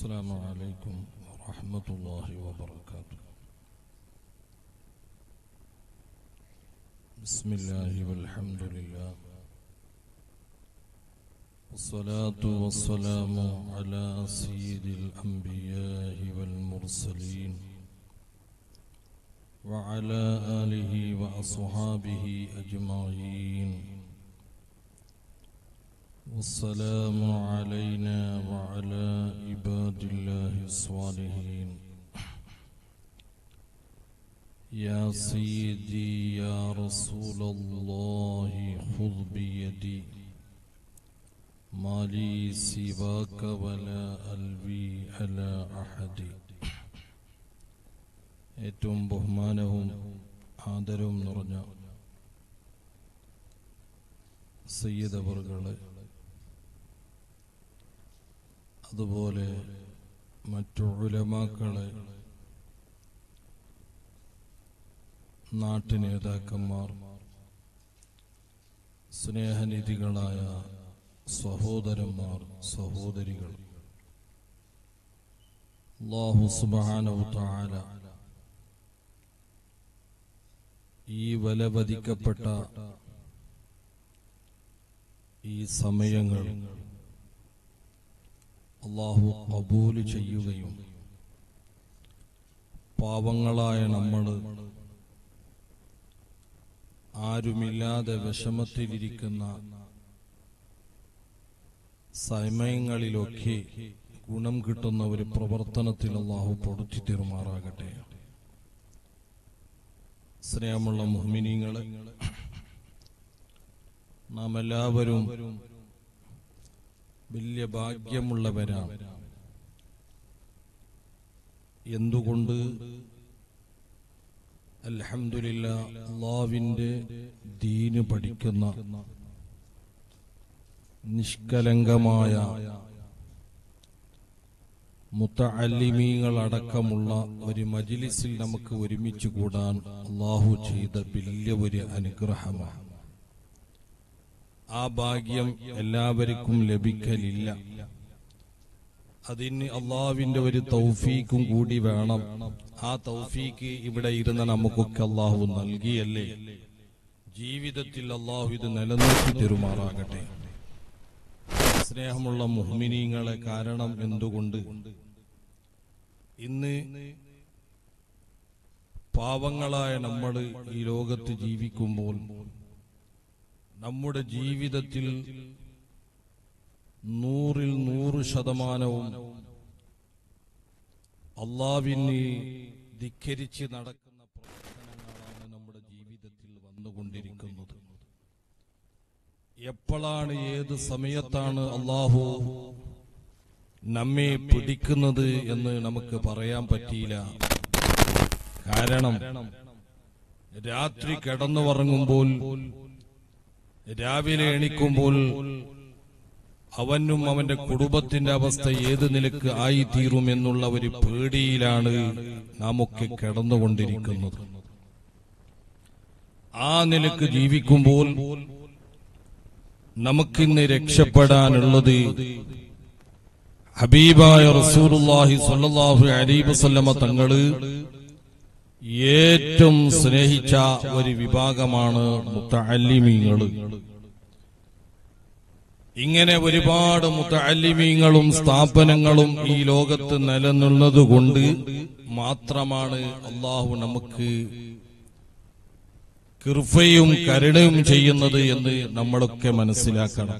السلام عليكم ورحمة الله وبركاته بسم الله والحمد لله والصلاة والسلام على سيد الأنبياء والمرسلين وعلى آله وأصحابه أجمعين والسلام علينا وعلى عباد الله الصالحين يا سيدي يا رسول الله خذ بيدي ما لي سواك ولا ألوي على أحد ഏറ്റവും ബഹുമാനവും ആദരവും നിറഞ്ഞ സയ്യിദ് അവർകള് അതുപോലെ മറ്റു ഉലമാക്കളെ നാട്ടു നേതാക്കന്മാർ സ്നേഹനിധികളായ സഹോദരന്മാർ സഹോദരികൾ അല്ലാഹു സുബ്ഹാനഹു തആല ഈ വലവധിക്കപ്പെട്ട ഈ സമയങ്ങൾ അള്ളാഹു കബൂല് ചെയ്യുകയും പാവങ്ങളായ നമ്മൾ ആരുമില്ലാതെ വിഷമത്തിലിരിക്കുന്ന സമയങ്ങളിലൊക്കെ ഗുണം കിട്ടുന്ന ഒരു പ്രവർത്തനത്തിൽ അള്ളാഹു പൊടുത്തി തീർമാറാകട്ടെ സ്നേഹമുള്ള മുഹ്മിനീങ്ങളെ നാം എല്ലാവരും വലിയ ഭാഗ്യമുള്ളവരാണ് എന്തുകൊണ്ട് അൽഹംദുലില്ല അള്ളാവിന്റെ ദീന് പഠിക്കുന്ന നിഷ്കലങ്കമായ മുത്തഅല്ലിമീങ്ങൾ അടക്കമുള്ള ഒരു മജിലിസിൽ നമുക്ക് ഒരുമിച്ച് കൂടാൻ അള്ളാഹു ചെയ്ത വലിയ ഒരു അനുഗ്രഹമാണ് ആ ഭാഗ്യം എല്ലാവർക്കും ലഭിക്കലില്ല അതിന് അള്ളാവിന്റെ ഒരു തൗഫീക്കും കൂടി വേണം ആ തൗഫീക്ക് ഇവിടെ ഇരുന്ന നമുക്കൊക്കെ അള്ളാഹു നൽകിയല്ലേ ജീവിതത്തിൽ അള്ളാഹു ഇത് നിലനിർത്തി തെരുമാറാകട്ടെ സ്നേഹമുള്ള മുഹ്മിനീങ്ങളെ കാരണം എന്തുകൊണ്ട് ഇന്ന് പാവങ്ങളായ നമ്മൾ ഈ ലോകത്ത് ജീവിക്കുമ്പോൾ നമ്മുടെ ജീവിതത്തിൽ നൂറിൽ നൂറ് ശതമാനവും അള്ളാവിന് ധിക്കരിച്ച് നടക്കുന്ന പ്രവർത്തനങ്ങളാണ് നമ്മുടെ ജീവിതത്തിൽ വന്നുകൊണ്ടിരിക്കുന്നത് എപ്പോഴാണ് ഏത് സമയത്താണ് അള്ളാഹു നമ്മെ പിടിക്കുന്നത് എന്ന് നമുക്ക് പറയാൻ പറ്റിയില്ല കാരണം രാത്രി കിടന്നുറങ്ങുമ്പോൾ രാവിലെ എണിക്കുമ്പോൾ അവനും അവന്റെ കുടുംബത്തിന്റെ അവസ്ഥ ഏത് നിലക്ക് ആയിത്തീരും എന്നുള്ള ഒരു പേടിയിലാണ് നാമൊക്കെ കിടന്നുകൊണ്ടിരിക്കുന്നത് ആ നിലക്ക് ജീവിക്കുമ്പോൾ നമുക്കിന്ന് രക്ഷപ്പെടാനുള്ളത് ഹബീബായ റസൂലുള്ളാഹി സ്വല്ലല്ലാഹു അലൈഹി വസല്ലമ തങ്ങള് ഏറ്റവും സ്നേഹിച്ച ഒരു വിഭാഗമാണ് മുത്തഅല്ലിമീങ്ങള് ഇങ്ങനെ ഒരുപാട് മുത്തഅല്ലിമീങ്ങളും സ്ഥാപനങ്ങളും ഈ ലോകത്ത് നിലനിന്നതുകൊണ്ട് മാത്രമാണ് അള്ളാഹു നമുക്ക് കൃപയും കരുണയും ചെയ്യുന്നത് എന്ന് നമ്മളൊക്കെ മനസ്സിലാക്കണം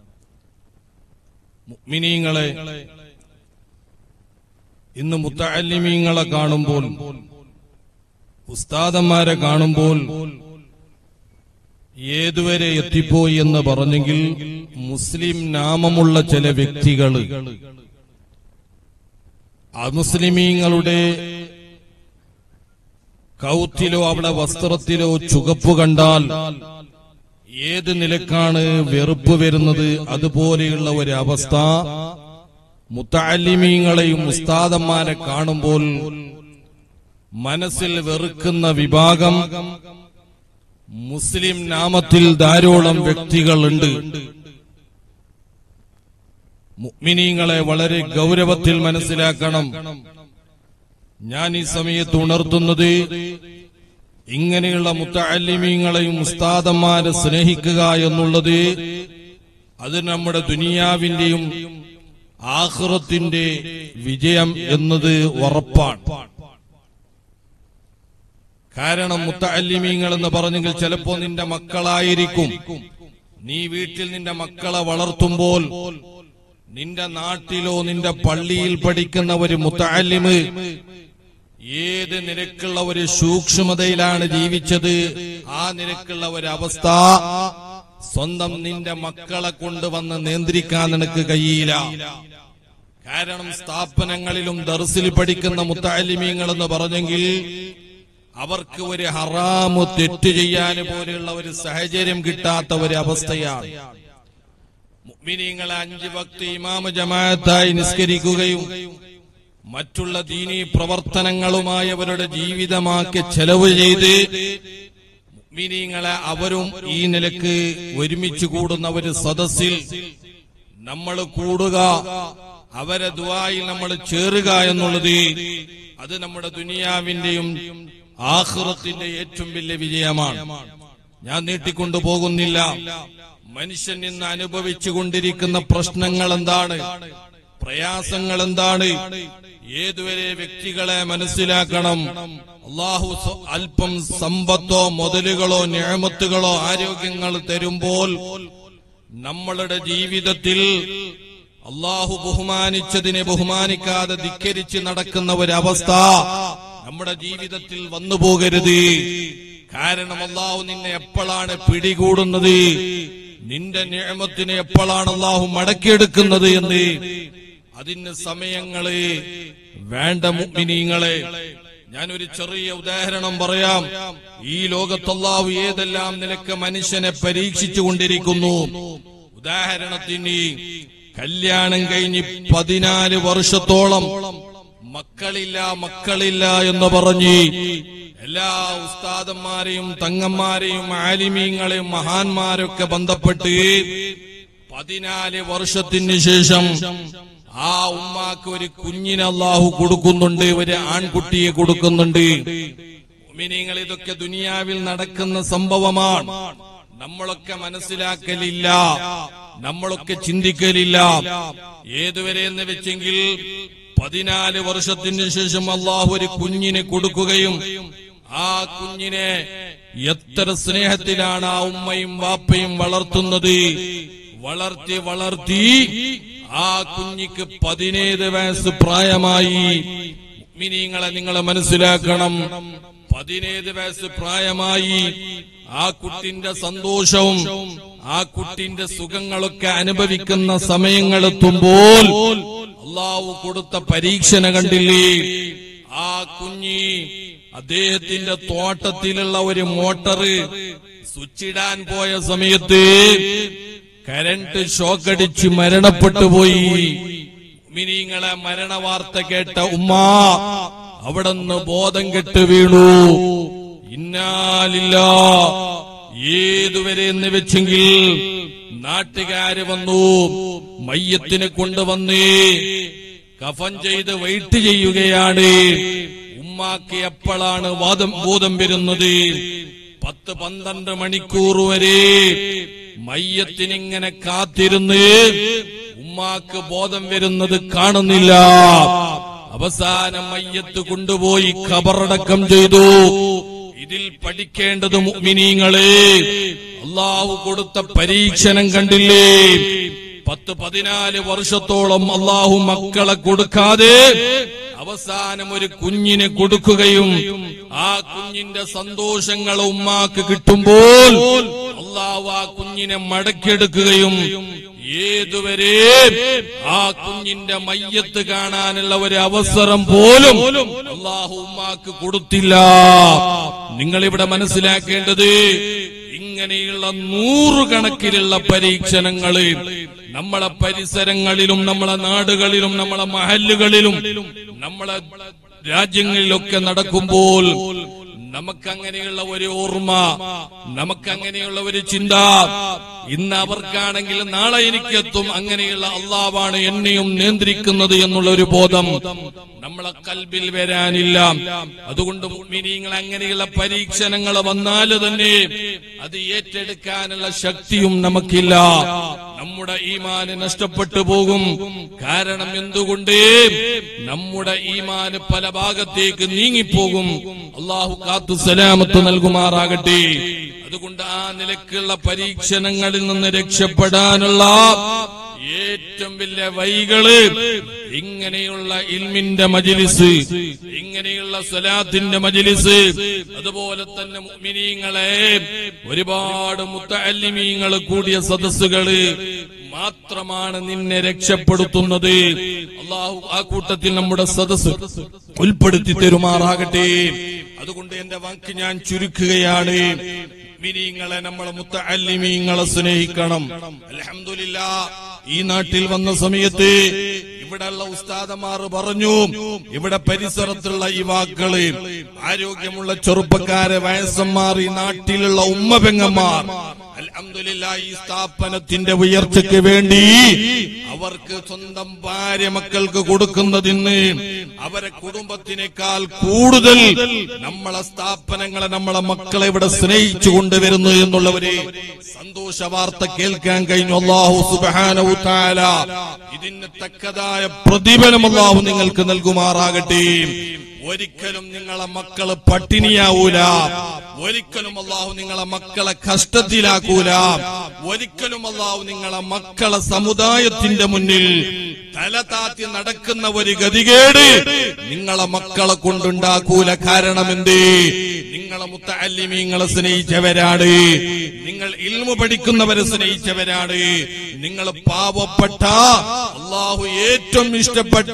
മുഅ്മിനീങ്ങളെ ഇന്ന് മുത്തഅല്ലിമീങ്ങളെ കാണുമ്പോൾ ഉസ്താദന്മാരെ കാണുമ്പോൾ ഏതുവരെ എത്തിപ്പോയി എന്ന് പറഞ്ഞെങ്കിൽ മുസ്ലിം നാമമുള്ള ചില വ്യക്തികള് അമുസ്ലിമീങ്ങളുടെ കൗത്തിലോ അവിടെ വസ്ത്രത്തിലോ ചുവപ്പ് കണ്ടാൽ ഏത് നിലക്കാണ് വെറുപ്പ് വരുന്നത് അതുപോലെയുള്ള ഒരു അവസ്ഥ മുത്താലിമീങ്ങളെയും ഉസ്താദന്മാരെ കാണുമ്പോൾ മനസ്സിൽ വെറുക്കുന്ന വിഭാഗം മുസ്ലിം നാമത്തിൽ ധാരോളം വ്യക്തികളുണ്ട് മുഅ്മിനീങ്ങളെ വളരെ ഗൗരവത്തിൽ മനസ്സിലാക്കണം ഞാൻ ഈ സമയത്ത് ഉണർത്തുന്നത് ഇങ്ങനെയുള്ള മുത്തഅല്ലിമീങ്ങളെയും ഉസ്താദന്മാരെ സ്നേഹിക്കുക എന്നുള്ളത് അത് നമ്മുടെ ദുനിയാവിന്റെയും ആഹ്റത്തിന്റെ വിജയം എന്നത് ഉറപ്പാണ് കാരണം മുത്തഅല്ലിമീങ്ങൾ എന്ന് പറഞ്ഞെങ്കിൽ ചിലപ്പോ നിന്റെ മക്കളായിരിക്കും നീ വീട്ടിൽ നിന്റെ മക്കളെ വളർത്തുമ്പോൾ നിന്റെ നാട്ടിലോ നിന്റെ പള്ളിയിൽ പഠിക്കുന്ന ഒരു മുത്തഅല്ലിമ് ഏത് നിരക്കുള്ള ഒരു സൂക്ഷ്മതയിലാണ് ജീവിച്ചത് ആ നിരക്കുള്ള ഒരു അവസ്ഥ സ്വന്തം നിന്റെ മക്കളെ കൊണ്ടുവന്ന് നിയന്ത്രിക്കാൻ നിനക്ക് കഴിയില്ല കാരണം സ്ഥാപനങ്ങളിലും ദർസിൽ പഠിക്കുന്ന മുത്താലിമീങ്ങൾ എന്ന് പറഞ്ഞെങ്കിൽ അവർക്ക് ഒരു ഹറാമു തെറ്റ് ചെയ്യാൻ പോലെയുള്ള ഒരു സാഹചര്യം കിട്ടാത്ത ഒരു അവസ്ഥയാണ് മുഅ്മിനീങ്ങളെ അഞ്ച് ഭക്തി ഇമാമ ജമാഅത്തായി നിസ്കരിക്കുകയും മറ്റുള്ള ദീനീ പ്രവർത്തനങ്ങളുമായി അവരുടെ ജീവിതമാക്കി ചെലവ് ചെയ്ത് മുഅ്മിനീങ്ങളെ അവരും ഈ നിലക്ക് ഒരുമിച്ച് കൂടുന്ന ഒരു സദസ്സിൽ നമ്മൾ കൂടുക അവരെ ദുആയിൽ നമ്മൾ ചേറുക എന്നുള്ളത് അത് നമ്മുടെ ദുനിയാവിന്റെയും ആഹ്റത്തിന്റെ ഏറ്റവും വലിയ വിജയമാണ് ഞാൻ നീട്ടിക്കൊണ്ടു പോകുന്നില്ല മനുഷ്യൻ ഇന്ന് അനുഭവിച്ചു കൊണ്ടിരിക്കുന്ന പ്രശ്നങ്ങൾ എന്താണ് പ്രയാസങ്ങൾ എന്താണ് ഏതുവരെ വ്യക്തികളെ മനസ്സിലാക്കണം അള്ളാഹു സ- അല്പം സമ്പത്തോ മുതലുകളോ ഞാമത്തുകളോ ആരോഗ്യങ്ങൾ തരുമ്പോൾ നമ്മളുടെ ജീവിതത്തിൽ അള്ളാഹു ബഹുമാനിച്ചതിനെ ബഹുമാനിക്കാതെ ധിക്കരിച്ച് നടക്കുന്ന ഒരവസ്ഥ നമ്മുടെ ജീവിതത്തിൽ വന്നു പോകരുത് കാരണം അള്ളാഹു നിന്നെ എപ്പോഴാണ് പിടികൂടുന്നത് നിന്റെ നിയമത്തിനെ എപ്പോഴാണ് അള്ളാഹു മടക്കിയെടുക്കുന്നത് എന്ന് അതിന് സമയങ്ങള് വേണ്ട മുഗ്മിനീങ്ങളെ ഞാനൊരു ചെറിയ ഉദാഹരണം പറയാം ഈ ലോകത്തല്ലാഹു ഏതെല്ലാം നിലക്ക് മനുഷ്യനെ പരീക്ഷിച്ചു കൊണ്ടിരിക്കുന്നു ഉദാഹരണത്തിന് കല്യാണം കഴിഞ്ഞ് പതിനാല് വർഷത്തോളം മക്കളില്ല മക്കളില്ല എന്ന് പറഞ്ഞ് എല്ലാ ഉസ്താദന്മാരെയും തങ്ങന്മാരെയും ആലിമീങ്ങളെയും മഹാന്മാരൊക്കെ ബന്ധപ്പെട്ട് പതിനാല് വർഷത്തിന് ശേഷം ആ ഉമ്മാക്ക് ഒരു കുഞ്ഞിനെ അള്ളാഹു കൊടുക്കുന്നുണ്ട് ഒരു ആൺകുട്ടിയെ കൊടുക്കുന്നുണ്ട് മുഅ്മിനീങ്ങൾ ഇതൊക്കെ ദുനിയാവിൽ നടക്കുന്ന സംഭവമാണ് നമ്മളൊക്കെ മനസ്സിലാക്കലില്ല നമ്മളൊക്കെ ചിന്തിക്കലില്ല ഏതുവരെ എന്ന് വെച്ചെങ്കിൽ പതിനാല് വർഷത്തിന് ശേഷം അള്ളാഹു ഒരു കുഞ്ഞിനെ കൊടുക്കുകയും ആ കുഞ്ഞിനെ എത്ര സ്നേഹത്തിലാണ് ആ ഉമ്മയും വാപ്പയും വളർത്തുന്നത് വളർത്തി വളർത്തി ആ കുഞ്ഞിക്ക് പതിനേഴ് വയസ്സ് പ്രായമായി മിനിങ്ങളെ നിങ്ങൾ മനസ്സിലാക്കണം പതിനേഴ് വയസ്സ് പ്രായമായി ആ കുട്ടിന്റെ സന്തോഷവും ആ കുട്ടിന്റെ സുഖങ്ങളൊക്കെ അനുഭവിക്കുന്ന സമയങ്ങളെത്തുമ്പോൾ അള്ളാഹു കൊടുത്ത പരീക്ഷണ കണ്ടില്ലേ ആ കുഞ്ഞി അദ്ദേഹത്തിന്റെ തോട്ടത്തിലുള്ള ഒരു മോട്ടറ് സ്വിച്ചിടാൻ പോയ സമയത്ത് കരണ്ട് ഷോക്കടിച്ച് മരണപ്പെട്ടു പോയി മിനിങ്ങളെ മരണവാർത്ത കേട്ട ഉമ്മ അവിടുന്ന് ബോധം കെട്ട് വീണു ഇന്നാലില്ല ഏതുവരെ എന്ന് വെച്ചെങ്കിൽ നാട്ടുകാര് വന്നു മയ്യത്തിനെ കൊണ്ടുവന്ന് കഫൻ ചെയ്ത് വെയിറ്റ് ചെയ്യുകയാണ് ഉമ്മാക്ക് എപ്പോഴാണ് വാദം ബോധം വരുന്നത് പത്ത് പന്ത്രണ്ട് മണിക്കൂർ വരെ മയ്യത്തിനിങ്ങനെ കാത്തിരുന്ന് ഉമ്മാക്ക് ബോധം വരുന്നത് കാണുന്നില്ല അവസാനം മയ്യത്ത് കൊണ്ടുപോയി ഖബറടക്കം ചെയ്തു ഇതിൽ പഠിക്കേണ്ടത് മുഅ്മിനീങ്ങളെ അള്ളാഹു കൊടുത്ത പരീക്ഷണം കണ്ടില്ലേ പത്ത് പതിനാല് വർഷത്തോളം അള്ളാഹു മക്കളെ കൊടുക്കാതെ അവസാനം ഒരു കുഞ്ഞിനെ കൊടുക്കുകയും ആ കുഞ്ഞിന്റെ സന്തോഷങ്ങൾ ഉമ്മാക്ക് കിട്ടുമ്പോൾ അള്ളാഹു ആ കുഞ്ഞിനെ മടക്കിയെടുക്കുകയും ഏതുവരെ ആ കുഞ്ഞിന്റെ മയ്യത്ത് കാണാനുള്ള ഒരു അവസരം പോലും അള്ളാഹു ഉമ്മാക്ക് കൊടുത്തില്ല നിങ്ങൾ ഇവിടെ മനസ്സിലാക്കേണ്ടത് ഇങ്ങനെയുള്ള നൂറുകണക്കിലുള്ള പരീക്ഷണങ്ങള് നമ്മളെ പരിസരങ്ങളിലും നമ്മളെ നാടുകളിലും നമ്മളെ മഹല്ലുകളിലും നമ്മളെ രാജ്യങ്ങളിലൊക്കെ നടക്കുമ്പോൾ നമുക്കങ്ങനെയുള്ള ഒരു ഓർമ്മ നമുക്കങ്ങനെയുള്ള ഒരു ചിന്ത ഇന്ന് അവർക്കാണെങ്കിൽ നാളെ എനിക്കെത്തും അങ്ങനെയുള്ള അള്ളാവാണ് എന്നെയും നിയന്ത്രിക്കുന്നത് എന്നുള്ള ഒരു ബോധം നമ്മളെ കൽബിൽ വരാനില്ല അതുകൊണ്ട് മുഅ്മിനീങ്ങൾ അങ്ങനെയുള്ള പരീക്ഷണങ്ങൾ വന്നാൽ തന്നെ അത് ഏറ്റെടുക്കാനുള്ള ശക്തിയും നമുക്കില്ല നമ്മുടെ ഈമാന് നഷ്ടപ്പെട്ടു പോകും കാരണം എന്തുകൊണ്ട് നമ്മുടെ ഈമാന് പല ഭാഗത്തേക്ക് നീങ്ങിപ്പോകും അള്ളാഹു കാത്തു സലാമത്ത് നൽകുമാറാകട്ടെ അതുകൊണ്ട് ആ നിലക്കുള്ള പരീക്ഷണങ്ങളിൽ നിന്ന് രക്ഷപ്പെടാനുള്ള ഏറ്റവും വലിയ വൈകള് ഇങ്ങനെയുള്ള ഇൽമിന്റെ മജിലിസ് ഇങ്ങനെയുള്ള സ്വലാത്തിന്റെ മജിലിസ് അതുപോലെ തന്നെ മുഅ്മിനീങ്ങളെ ഒരുപാട് മുത്തല്ലിമീങ്ങൾ കൂടിയ സദസ്സുകള് മാത്രമാണ് നിന്നെ രക്ഷപ്പെടുത്തുന്നത് അള്ളാഹു ആ കൂട്ടത്തിൽ നമ്മുടെ സദസ്സ് ഉൾപ്പെടുത്തി തരുമാറാകട്ടെ അതുകൊണ്ട് എന്റെ വാക്ക് ഞാൻ ചുരുക്കുകയാണ് മിനിങ്ങളെ നമ്മളെ മുത്തല്ലിമീങ്ങളെ സ്നേഹിക്കണം അലഹമില്ല ഈ നാട്ടിൽ വന്ന സമയത്ത് ഇവിടെയുള്ള ഉസ്താദമാർ പറഞ്ഞു ഇവിടെ പരിസരത്തുള്ള യുവാക്കള് ആരോഗ്യമുള്ള ചെറുപ്പക്കാരെ വയസ്സന്മാർ ഈ നാട്ടിലുള്ള ഉമ്മ പെങ്ങന്മാർ അൽഹംദുലില്ല ഈ സ്ഥാപനത്തിന്റെ ഉയർച്ചയ്ക്ക് വേണ്ടി അവർക്ക് സ്വന്തം ഭാര്യ മക്കൾക്ക് കൊടുക്കുന്നതിന് അവരെ കുടുംബത്തിനേക്കാൾ കൂടുതൽ നമ്മളെ സ്ഥാപനങ്ങളെ നമ്മളെ മക്കളെ ഇവിടെ സ്നേഹിച്ചു കൊണ്ടുവരുന്നു എന്നുള്ളവര് സന്തോഷ വാർത്ത കേൾക്കാൻ കഴിഞ്ഞു അള്ളാഹു സുബാനവു താല ഇതിന് തക്കതായ പ്രതിഫലം അള്ളാഹു നിങ്ങൾക്ക് നൽകുമാറാകട്ടെ ഒരിക്കലും നിങ്ങളെ മക്കള് പട്ടിണിയാവൂല ഒരിക്കലും അള്ളാഹു നിങ്ങളെ മക്കളെ കഷ്ടത്തിലാക്കൂല ഒരിക്കലും അള്ളാഹു നിങ്ങളെ മക്കളെ സമുദായത്തിന്റെ മുന്നിൽ തല താത്തി നടക്കുന്ന ഒരു ഗതികേട് നിങ്ങളെ മക്കളെ കൊണ്ടുണ്ടാക്കൂല കാരണം എന്തേ നിങ്ങളെ മുത്തല്ലിമീങ്ങളെ സ്നേഹിച്ചവരാണ് നിങ്ങൾ ഇൽമു പഠിക്കുന്നവരെ സ്നേഹിച്ചവരാണ് നിങ്ങൾ പാവപ്പെട്ട അള്ളാഹു ഏറ്റവും ഇഷ്ടപ്പെട്ട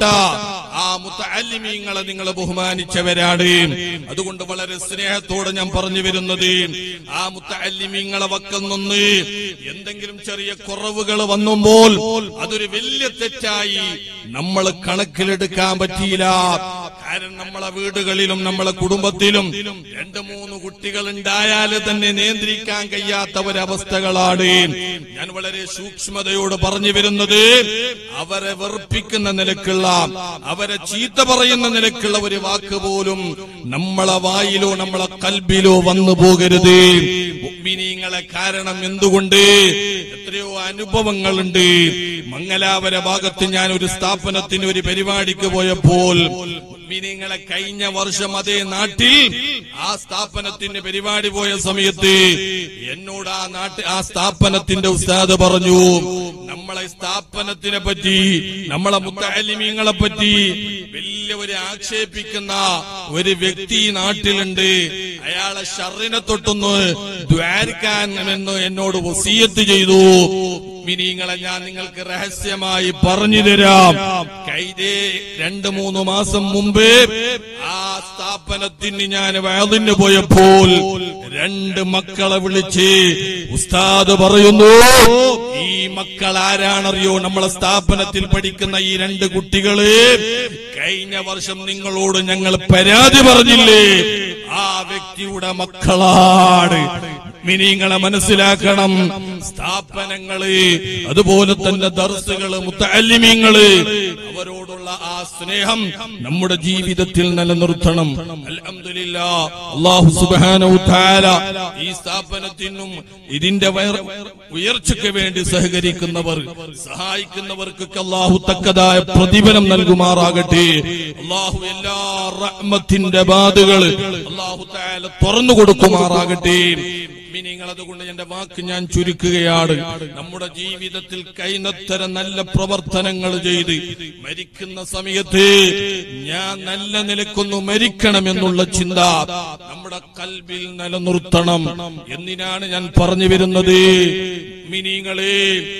ആ മുത്തല്ലിമീങ്ങളെ നിങ്ങൾ ബഹുമാനിച്ചവരാണ് അതുകൊണ്ട് വളരെ സ്നേഹത്തോടെ ഞാൻ പറഞ്ഞു വരുന്നത് ആ മുത്തല്ലിമീങ്ങളെ വക്കം നിന്ന് എന്തെങ്കിലും ചെറിയ കുറവുകൾ വന്നുമ്പോൾ അതൊരു വലിയ തെറ്റായി നമ്മൾ കണക്കിലെടുക്കാൻ പറ്റിയില്ല കാരണം നമ്മളെ വീടുകളിലും നമ്മളെ കുടുംബത്തിലും രണ്ട് മൂന്ന് കുട്ടികൾ ഉണ്ടായാൽ തന്നെ നിയന്ത്രിക്കാൻ കഴിയാത്ത ഒരവസ്ഥകളാണ് ഞാൻ വളരെ സൂക്ഷ്മതയോട് പറഞ്ഞു വരുന്നത് അവരെ വെറുപ്പിക്കുന്ന നിലക്കുള്ള അവരെ ചീത്ത പറയുന്ന നിലക്കുള്ള ഒരു വാക്ക് പോലും നമ്മളെ വായിലോ നമ്മളെ കൽബിലോ വന്നു പോകരുത് മുഅ്മിനീങ്ങളെ കാരണം എന്തുകൊണ്ട് എത്രയോ അനുഭവങ്ങളുണ്ട് മംഗലാപുര ഭാഗത്ത് ഞാൻ ഒരു സ്ഥാപനത്തിന് ഒരു പരിപാടിക്ക് പോയപ്പോൾ മുഅ്മിനീങ്ങളെ കഴിഞ്ഞ വർഷം അതേ നാട്ടിൽ ആ സ്ഥാപനത്തിന്റെ പരിപാടി പോയ സമയത്ത് എന്നോട് ആ നാട്ട് ആ സ്ഥാപനത്തിന്റെ ഉസ്താദ് പറഞ്ഞു നമ്മളെ സ്ഥാപനത്തിനെ പറ്റി നമ്മളെ മുത്തലിമീങ്ങളെ പറ്റി വലിയ ഒരു ആക്ഷേപിക്കുന്ന ഒരു വ്യക്തി ഈ നാട്ടിലുണ്ട് അയാളെ ഷറിനെ തൊട്ടൊന്ന് ദ്വാരിക്കാൻ എന്ന് എന്നോട് വസീയത്ത് ചെയ്തു മിനിങ്ങളെ ഞാൻ നിങ്ങൾക്ക് രഹസ്യമായി പറഞ്ഞു തരാം കൈതേ രണ്ട് മൂന്ന് മാസം മുമ്പ് ആ സ്ഥാപനത്തിന് ഞാൻ വയതിന് പോയപ്പോൾ രണ്ട് മക്കളെ വിളിച്ച് ഉസ്താദ് പറയുന്നു ഈ മക്കൾ ആരാണറിയോ നമ്മളെ സ്ഥാപനത്തിൽ പഠിക്കുന്ന ഈ രണ്ട് കുട്ടികള് കഴിഞ്ഞ വർഷം നിങ്ങളോട് ഞങ്ങൾ പരാതി പറഞ്ഞില്ലേ ആ വ്യക്തിയുടെ മക്കളാണ് മിനിങ്ങളെ മനസ്സിലാക്കണം സ്ഥാപനങ്ങള് അതുപോലെ തന്നെ ദർസുകള് മുത്തല്ലിമീങ്ങള് അവരോടുള്ള ആ സ്നേഹം നമ്മുടെ ജീവിതത്തിൽ നിലനിർത്തണം അൽഹംദുലില്ലാ അല്ലാഹു സുബ്ഹാനഹു തആല ഈ സ്ഥാപനത്തിനും ഇതിന്റെ വയർ- ഉയർച്ചയ്ക്ക് വേണ്ടി സഹകരിക്കുന്നവർ സഹായിക്കുന്നവർക്കൊക്കെ അള്ളാഹു തക്കതായ പ്രതിഫലം നൽകുമാറാകട്ടെ അള്ളാഹു എല്ലാ റഹ്മത്തിന്റെ ബാധകൾ അള്ളാഹു താല തുറന്നു കൊടുക്കുമാറാകട്ടെ നിങ്ങൾ അതുകൊണ്ട് എന്റെ വാക്ക് ഞാൻ ചുരുക്കുകയാണ് നമ്മുടെ ജീവിതത്തിൽ കൈനത്തരം നല്ല പ്രവർത്തനങ്ങൾ ചെയ്ത് മരിക്കുന്ന സമയത്ത് ഞാൻ നല്ല നിലക്കൊന്നു മരിക്കണമെന്നുള്ള ചിന്ത നമ്മുടെ കൽബിൽ നിലനിർത്തണം എന്തിനാണ് ഞാൻ പറഞ്ഞു വരുന്നത് മിനിങ്ങളെ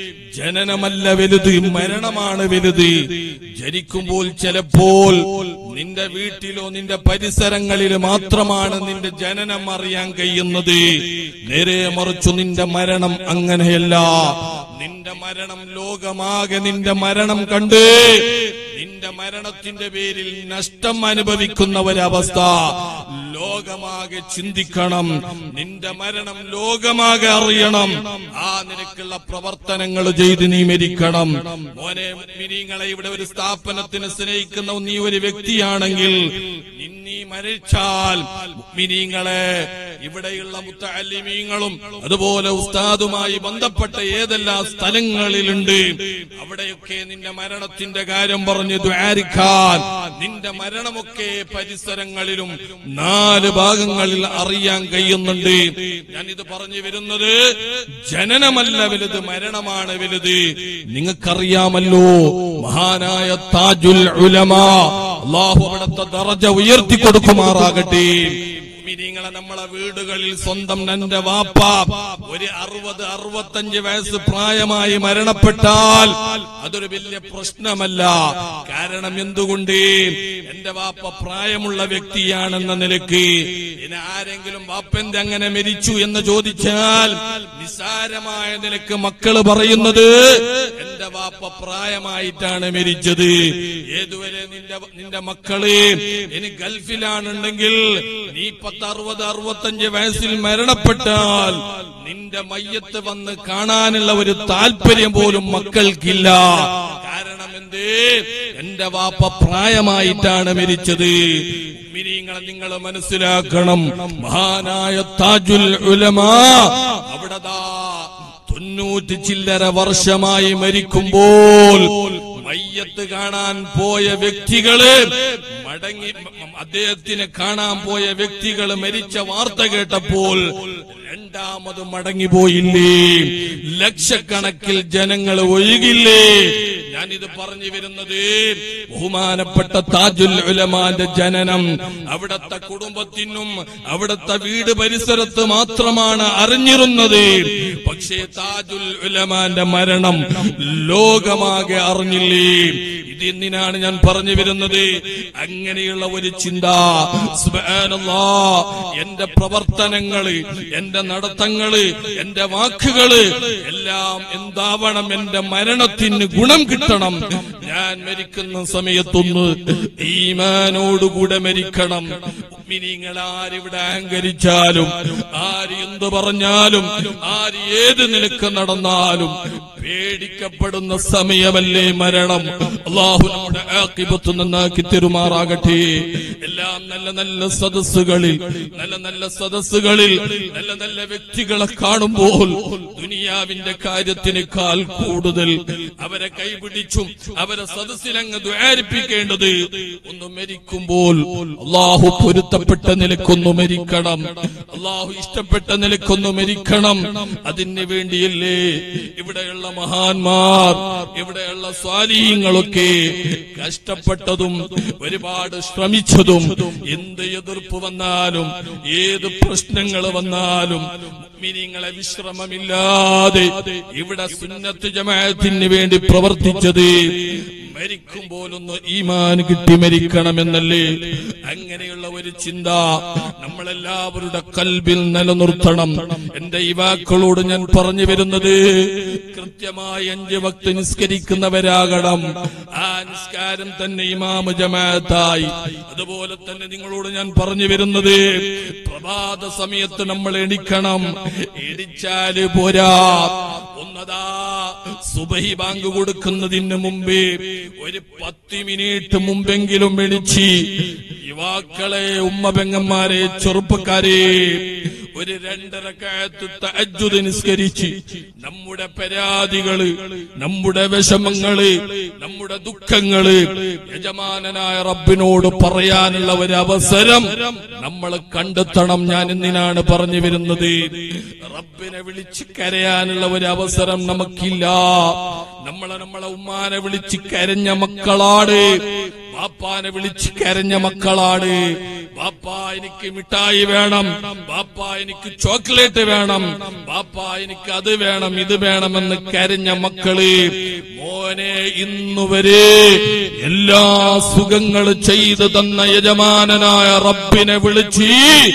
ജനനമല്ല വലുത് മരണമാണ് വലുത് ജനിക്കുമ്പോൾ ചിലപ്പോൾ നിന്റെ വീട്ടിലോ നിന്റെ പരിസരങ്ങളിൽ മാത്രമാണ് നിന്റെ ജനനം അറിയാൻ കഴിയുന്നത് നേരെ മറിച്ചു നിന്റെ മരണം അങ്ങനെയല്ല നിന്റെ മരണം ലോകമാകെ നിന്റെ മരണം കണ്ട് നിന്റെ നിന്റെ മരണത്തിന്റെ പേരിൽ നഷ്ടം അനുഭവിക്കുന്ന ഒരവസ്ഥ ലോകമാകെ ചിന്തിക്കണം നിന്റെ മരണം ലോകമാകെ അറിയണം ആ നിനക്കുള്ള പ്രവർത്തനങ്ങൾ ചെയ്ത് നീ മരിക്കണം മോനെ മിനിങ്ങളെ ഇവിടെ ഒരു സ്ഥാപനത്തിന് സ്നേഹിക്കുന്ന നീ ഒരു വ്യക്തിയാണെങ്കിൽ നിന്നീ മരിച്ചാൽ മിനിങ്ങളെ ഇവിടെയുള്ള മുത്തല്ലിമീങ്ങളും അതുപോലെ ഉസ്താദുമായി ബന്ധപ്പെട്ട ഏതെല്ലാം സ്ഥലങ്ങളിലുണ്ട് അവിടെയൊക്കെ നിന്റെ മരണത്തിന്റെ കാര്യം പറഞ്ഞ് ദ്വാരിക്കാൻ നിന്റെ മരണമൊക്കെ പരിസരങ്ങളിലും നാല് ഭാഗങ്ങളിൽ അറിയാൻ കഴിയുന്നുണ്ട് ഞാനിത് പറഞ്ഞു വരുന്നത് ജനനമല്ല വലുത് മരണമാണ് വലുത് നിങ്ങൾക്കറിയാമല്ലോ മഹാനായ താജുൽ ഉലമാ അള്ളാഹു അവിടുത്തെ ദറജ ഉയർത്തി കൊടുക്കുമാറാകട്ടെ മുഅ്മിനീങ്ങളെ നമ്മളെ വീടുകളിൽ സ്വന്തം നന്റെ വാപ്പ ഒരു അറുപത് അറുപത്തഞ്ച് വയസ്സ് പ്രായമായി മരണപ്പെട്ടാൽ അതൊരു വലിയ പ്രശ്നമല്ല കാരണം എന്തുകൊണ്ട് എന്റെ വാപ്പ പ്രായമുള്ള വ്യക്തിയാണെന്ന നിലക്ക് ഇനി ആരെങ്കിലും വാപ്പന്റെ അങ്ങനെ മരിച്ചു എന്ന് ചോദിച്ചാൽ നിസാരമായ നിലക്ക് മക്കള് പറയുന്നത് എന്റെ വാപ്പ പ്രായമായിട്ടാണ് മരിച്ചത് ഏതുവരെ നിന്റെ നിന്റെ മക്കള് ഇനി ഗൾഫിലാണുണ്ടെങ്കിൽ നീ പത്ത് അറുപത് അറുപത്തഞ്ച് വയസ്സിൽ മരണപ്പെട്ടാൽ നിന്റെ മയ്യത്ത് വന്ന് കാണാനുള്ള ഒരു താല്പര്യം പോലും മക്കൾക്കില്ല കാരണം എന്ത് എന്റെ വാപ്പ പ്രായമായിട്ടാണ് മരിച്ചത് മിനിങ്ങളെ നിങ്ങൾ മനസ്സിലാക്കണം മഹാനായ താജുൽ ഉലമാ അവിടെ ദാ തൊണ്ണൂറ്റി ചില്ലര വർഷമായി മരിക്കുമ്പോൾ മയ്യത്ത് കാണാൻ പോയ വ്യക്തികള് മടങ്ങി അദ്ദേഹത്തിന് കാണാൻ പോയ വ്യക്തികൾ മരിച്ച വാർത്ത കേട്ടപ്പോൾ രണ്ടാമത് മടങ്ങിപ്പോയില്ലേ ലക്ഷക്കണക്കിൽ ജനങ്ങൾ ഒഴുകില്ലേ ഞാനിത് പറഞ്ഞു വരുന്നത് ബഹുമാനപ്പെട്ട താജുൽ ഉലമാന്റെ ജനനം അവിടത്തെ കുടുംബത്തിനും അവിടത്തെ വീട് പരിസരത്ത് മാത്രമാണ് അറിഞ്ഞിരുന്നത് പക്ഷേ താജുൽ ഉലമാന്റെ മരണം ലോകമാകെ അറിഞ്ഞില്ലേ ഇത് എന്തിനാണ് ഞാൻ പറഞ്ഞു വരുന്നത് അങ്ങനെയുള്ള ഒരു ചിന്ത സുബ്ഹാനല്ലാ എന്റെ പ്രവർത്തനങ്ങള് എന്റെ നടത്തങ്ങള് എന്റെ വാക്കുകള് എല്ലാം എന്താവണം എന്റെ മരണത്തിന് ഗുണം കിട്ടണം ഞാൻ മരിക്കുന്ന സമയത്തൊന്ന് ഈമാനോടുകൂടെ മരിക്കണം മിനിങ്ങൾ ആരിവിടെ അഹങ്കരിച്ചാലും ആര് എന്ത് പറഞ്ഞാലും ആര് ഏത് നിലക്ക് നടന്നാലും പേടിക്കപ്പെടുന്ന സമയമല്ലേ മരണം അള്ളാഹു നമ്മുടെ ആക്കിബത്ത് നന്നാക്കി തെരുമാറാകട്ടെ എല്ലാം നല്ല നല്ല സദസ്സുകളിൽ നല്ല നല്ല സദസ്സുകളിൽ നല്ല നല്ല വ്യക്തികളെ കാണുമ്പോൾ ദുനിയാവിന്റെ കാര്യത്തിനേക്കാൾ കൂടുതൽ അവരെ കൈപിടിച്ചും അവരെ സദസ്സിലങ്ങ് ദ്വാരിപ്പിക്കേണ്ടത് ഒന്ന് മരിക്കുമ്പോൾ അള്ളാഹു പൊരുത്തപ്പെട്ട നിലക്കൊന്നു മരിക്കണം അള്ളാഹു ഇഷ്ടപ്പെട്ട നിലക്കൊന്നു മരിക്കണം അതിന് വേണ്ടിയല്ലേ ഇവിടെയുള്ള മഹാന്മാർ ഇവിടെയുള്ള സ്വാലീങ്ങളൊക്കെ കഷ്ടപ്പെട്ടതും ഒരുപാട് ശ്രമിച്ചതും എന്ത് എതിർപ്പ് വന്നാലും ഏത് പ്രശ്നങ്ങൾ വന്നാലും മിനിങ്ങളെ വിശ്രമമില്ലാതെ ഇവിടെ സുന്നത്ത് ജമാഅത്തിന് വേണ്ടി പ്രവർത്തിച്ചത് മരിക്കുമ്പോലൊന്ന് ഈമാൻ കിട്ടി മരിക്കണമെന്നല്ലേ അങ്ങനെയുള്ള ഒരു ചിന്ത നമ്മളെല്ലാവരുടെ കൽബിൽ നിലനിർത്തണം എന്റെ യുവാക്കളോട് ഞാൻ പറഞ്ഞു വരുന്നത് കൃത്യമായി അഞ്ച് ഭക്തി നിസ്കരിക്കുന്നവരാകണം ആ നിസ്കാരം തന്നെ ഇമാമ ജമാഅത്തായി അതുപോലെ തന്നെ നിങ്ങളോട് ഞാൻ പറഞ്ഞു വരുന്നത് പ്രഭാത സമയത്ത് നമ്മൾ എണിക്കണം എണിച്ചാല് പോരാ ഒന്നതാ സുബഹി ബാങ്ക് കൊടുക്കുന്നതിന് മുമ്പേ ഒരു പത്ത് മിനിറ്റ് മുമ്പെങ്കിലും എണിച്ച് യുവാക്കളെ ഉമ്മ പെങ്ങന്മാരെ ചെറുപ്പക്കാരെ ഒരു രണ്ടര കാലത്ത് തജ്ജുദ് നിസ്കരിച്ച് നമ്മുടെ പരാതികള് നമ്മുടെ വിഷമങ്ങള് നമ്മുടെ ദുഃഖങ്ങള് യജമാനനായ റബ്ബിനോട് പറയാനുള്ള ഒരു അവസരം നമ്മൾ കണ്ടെത്തണം ഞാൻ എന്തിനാണ് പറഞ്ഞു വരുന്നത് റബ്ബിനെ വിളിച്ച് കരയാനുള്ള ഒരു അവസരം നമുക്കില്ല നമ്മളെ നമ്മളെ ഉമ്മാനെ വിളിച്ച് കരഞ്ഞ മക്കളാണ് ബാപ്പാനെ വിളിച്ച് കരഞ്ഞ മക്കളാണ് ബാപ്പ എനിക്ക് മിഠായി വേണം ബാപ്പ എനിക്ക് ചോക്ലേറ്റ് വേണം ബാപ്പ എനിക്ക് അത് വേണം ഇത് വേണമെന്ന് കരഞ്ഞ മക്കള് മോനെ ഇന്നുവരെ എല്ലാ സുഖങ്ങൾ ചെയ്തു തന്ന യജമാനനായ റബ്ബിനെ വിളിച്ച്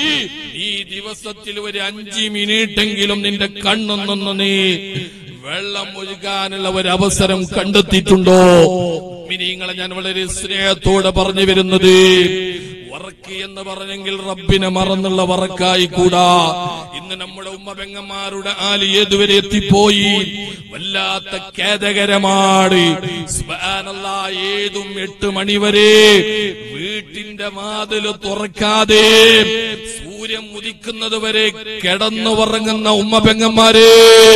ഈ ദിവസത്തിൽ ഒരു അഞ്ച് മിനിറ്റെങ്കിലും നിന്റെ കണ്ണൊന്നൊന്ന് നീ വെള്ളം ഒഴുകാനുള്ള ഒരു അവസരം കണ്ടെത്തിയിട്ടുണ്ടോ മുഅ്മിനീങ്ങളെ ഞാൻ വളരെ സ്നേഹത്തോടെ പറഞ്ഞു വരുന്നത് വറക്ക് എന്ന് പറഞ്ഞെങ്കിൽ റബ്ബിനെ മറന്നുള്ള വറക്കായി കൂടാ ഇന്ന് നമ്മുടെ ഉമ്മ പെങ്ങന്മാരുടെ ആല് ഏതുവരെ എത്തിപ്പോയി വല്ലാത്ത ഖേദകരമാണ് സുബ്ഹാനല്ലാ, ഏതും എട്ട് മണിവരെ വീട്ടിന്റെ വാതില് തുറക്കാതെ സൂര്യൻ ഉദിക്കുന്നത് വരെ കിടന്നുറങ്ങുന്ന ഉമ്മ പെങ്ങന്മാരെ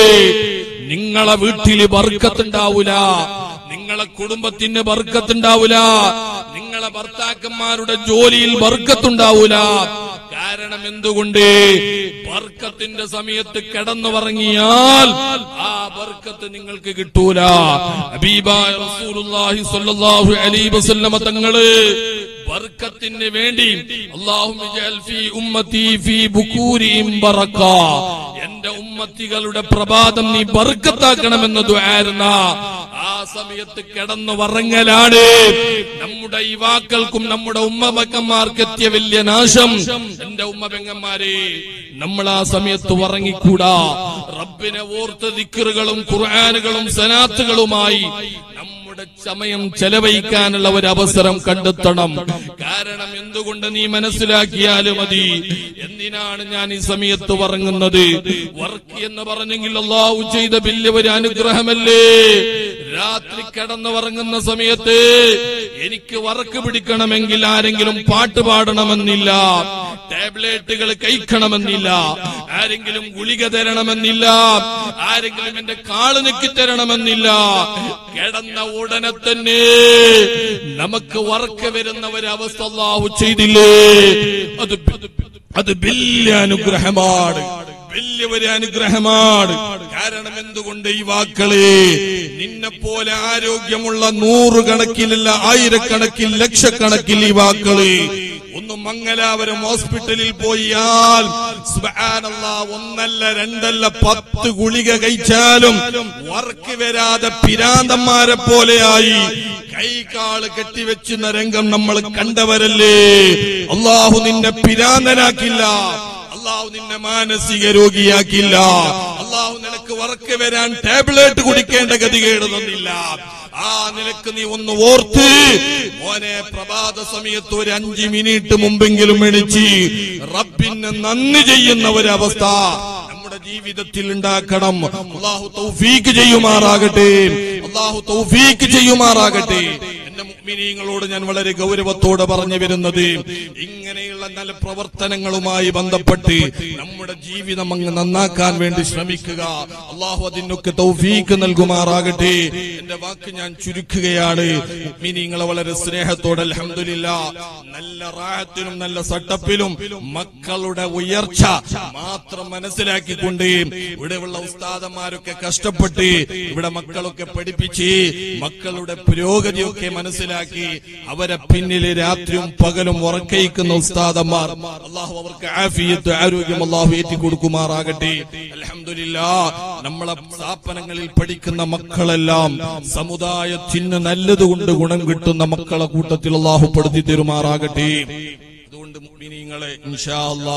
നിങ്ങളെ വീട്ടില് ബർക്കത്തുണ്ടാവൂല നിങ്ങളെ കുടുംബത്തിന് ബർക്കത്തുണ്ടാവൂല നിങ്ങളെ ഭർത്താക്കന്മാരുടെ ജോലിയിൽ ബർക്കത്തുണ്ടാവൂല കാരണം എന്തുകൊണ്ട് ബർക്കത്തിന്റെ സമയത്ത് കിടന്നുറങ്ങിയാൽ ആ ബർക്കത്ത് നിങ്ങൾക്ക് കിട്ടൂല ഹബീബായ റസൂലുള്ളാഹി സ്വല്ലല്ലാഹു അലൈഹി വസല്ലമ തങ്ങള് ബർക്കത്തിന് വേണ്ടി അല്ലാഹുമ്മ ജഅൽ ഫീ ഉമ്മത്തി ഫീ ബുകൂരിഹിം ബറക എന്റെ ഉമ്മത്തികളുടെ പ്രഭാതം നീ ബർക്കത്താക്കണമെന്ന് ദുആരുന്ന ആ സമയത്ത് കിടന്നു വറങ്ങലാണ് നമ്മുടെ യുവാക്കൾക്കും നമ്മുടെ ഉമ്മമക്കന്മാർക്ക് എത്തിയ വലിയ നാശം എന്റെ ഉമ്മ പെങ്ങന്മാരെ നമ്മൾ ആ സമയത്ത് ഉറങ്ങിക്കൂടാ റബ്ബിനെ ഓർത്ത് ദിക്കറുകളും ഖുർആാനുകളും സനാത്തുകളുമായി നമ്മുടെ സമയം ചെലവഴിക്കാനുള്ള ഒരു അവസരം കണ്ടെത്തണം കാരണം എന്തുകൊണ്ട് നീ മനസ്സിലാക്കിയാലും മതി എന്തിനാണ് ഞാൻ ഈ സമയത്ത് ഉറങ്ങുന്നത് വർക്ക് എന്ന് പറഞ്ഞെങ്കിൽ അള്ളാഹു ചെയ്ത വലിയ ഒരു അനുഗ്രഹമല്ലേ രാത്രി കിടന്നുറങ്ങുന്ന സമയത്ത് എനിക്ക് വറക്ക് പിടിക്കണമെങ്കിൽ ആരെങ്കിലും പാട്ട് പാടണമെന്നില്ല ടാബ്ലറ്റുകൾ കഴിക്കണമെന്നില്ല ആരെങ്കിലും ഗുളിക തരണമെന്നില്ല ആരെങ്കിലും എന്റെ കാള് നെക്കി തരണമെന്നില്ല കിടന്ന ഉടനെ തന്നെ നമുക്ക് വറക്ക് വരുന്ന ഒരു അവസ്ഥ അള്ളാഹു ചെയ്തില്ലേ അത് അത് വലിയ അനുഗ്രഹമാണ് വലിയ ഒരു അനുഗ്രഹമാണ് കാരണം എന്തുകൊണ്ട് ഈ വാക്കളെ നിന്നെ പോലെ ആരോഗ്യമുള്ള നൂറുകണക്കിലല്ല ആയിരക്കണക്കിൽ ലക്ഷക്കണക്കിൽ ഈ വാക്കള് ഒന്ന് മംഗലാപുരം ഹോസ്പിറ്റലിൽ പോയാൽ സുബ്ഹാനല്ലാ, ഒന്നല്ല രണ്ടല്ല പത്ത് ഗുളിക കഴിച്ചാലും വർക്ക് വരാതെ പിരാന്തന്മാരെ പോലെയായി കൈകാള് കെട്ടിവെച്ചുന്ന രംഗം നമ്മൾ കണ്ടവരല്ലേ അള്ളാഹു നിന്നെ പിരാന്തനാക്കില്ല അള്ളാഹു നിന്നെ മാനസിക രോഗിയാക്കില്ല അള്ളാഹു നിനക്ക് വറക്ക് വരാൻ ടാബ്ലറ്റ് കുടിക്കേണ്ട ഗതികേട് തന്നില്ല ആ നിനക്ക് നീ ഒന്ന് ഓർത്ത് മോനെ പ്രഭാത സമയത്ത് ഒരു അഞ്ച് മിനിറ്റ് മുമ്പെങ്കിലും എണിച്ച് റബ്ബിന് നന്ദി ചെയ്യുന്ന ഒരവസ്ഥ നമ്മുടെ ജീവിതത്തിൽ ഉണ്ടാക്കണം അള്ളാഹു തൗഫീക്ക് ചെയ്യുമാറാകട്ടെ അള്ളാഹു തൗഫീക്ക് ചെയ്യുമാറാകട്ടെ എന്റെ മുഅ്മിനീങ്ങളോട് ഞാൻ വളരെ ഗൗരവത്തോടെ പറഞ്ഞു വരുന്നത് ഇങ്ങനെയുള്ള നല്ല പ്രവർത്തനങ്ങളുമായി ബന്ധപ്പെട്ട് നമ്മുടെ ജീവിതം അങ്ങ് നന്നാക്കാൻ വേണ്ടി ശ്രമിക്കുക അള്ളാഹു അതിനൊക്കെ തൗഫീക്ക് നൽകുമാറാകട്ടെ എന്റെ വാക്ക് ഞാൻ ചുരുക്കുകയാണ് മുഅ്മിനീങ്ങളെ വളരെ സ്നേഹത്തോടെ അൽഹംദുലില്ല നല്ല റാഹത്തിലും നല്ല സട്ടപ്പിലും മക്കളുടെ ഉയർച്ച മാത്രം മനസ്സിലാക്കിക്കൊണ്ട് ഇവിടെയുള്ള ഉസ്താദന്മാരൊക്കെ കഷ്ടപ്പെട്ട് ഇവിടെ മക്കളൊക്കെ പഠിപ്പിച്ച് മക്കളുടെ പുരോഗതിയൊക്കെ മനസ്സിലാക്കി അവരെ പിന്നിൽ രാത്രിയും പകലും ഉറക്കയിക്കുന്ന ഉസ്താദന്മാർ അള്ളാഹു അവർക്ക് ആഫിയത്ത് ആരോഗ്യം അള്ളാഹു ഏറ്റി കൊടുക്കുമാറാകട്ടെ അൽഹംദുലില്ലാ നമ്മളെ സ്ഥാപനങ്ങളിൽ പഠിക്കുന്ന മക്കളെല്ലാം സമുദായത്തിന് നല്ലതുകൊണ്ട് ഗുണം കിട്ടുന്ന മക്കളെ കൂട്ടത്തിൽ അള്ളാഹു പെടുത്തി തരുമാറാകട്ടെ അതുകൊണ്ട് മുഅ്മിനീങ്ങളെ ഇൻഷാ അല്ലാ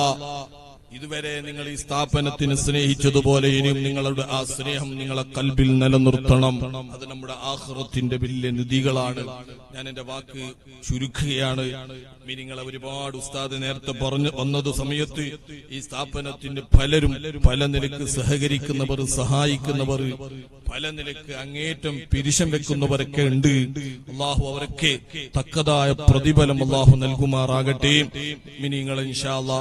ഇതുവരെ നിങ്ങൾ ഈ സ്ഥാപനത്തിന് സ്നേഹിച്ചതുപോലെ ഇനിയും നിങ്ങളുടെ ആ സ്നേഹം നിങ്ങളെ കൽബിൽ നിലനിർത്തണം അത് നമ്മുടെ ആഹ്റത്തിന്റെ വലിയ നിധികളാണ് ഞാൻ എന്റെ വാക്ക് ചുരുക്കുകയാണ് നിങ്ങളെ ഒരുപാട് ഉസ്താദ് നേരത്തെ പറഞ്ഞു വന്നത് സമയത്ത് ഈ സ്ഥാപനത്തിന്റെ പലരും പല നിലക്ക് സഹകരിക്കുന്നവർ സഹായിക്കുന്നവർ പല നിലക്ക് അങ്ങേറ്റം പിരിശം വെക്കുന്നവരൊക്കെ ഉണ്ട് അള്ളാഹു അവരൊക്കെ തക്കതായ പ്രതിഫലം അള്ളാഹു നൽകുമാറാകട്ടെ മിനിങ്ങളെ ഇൻഷാല്ലാ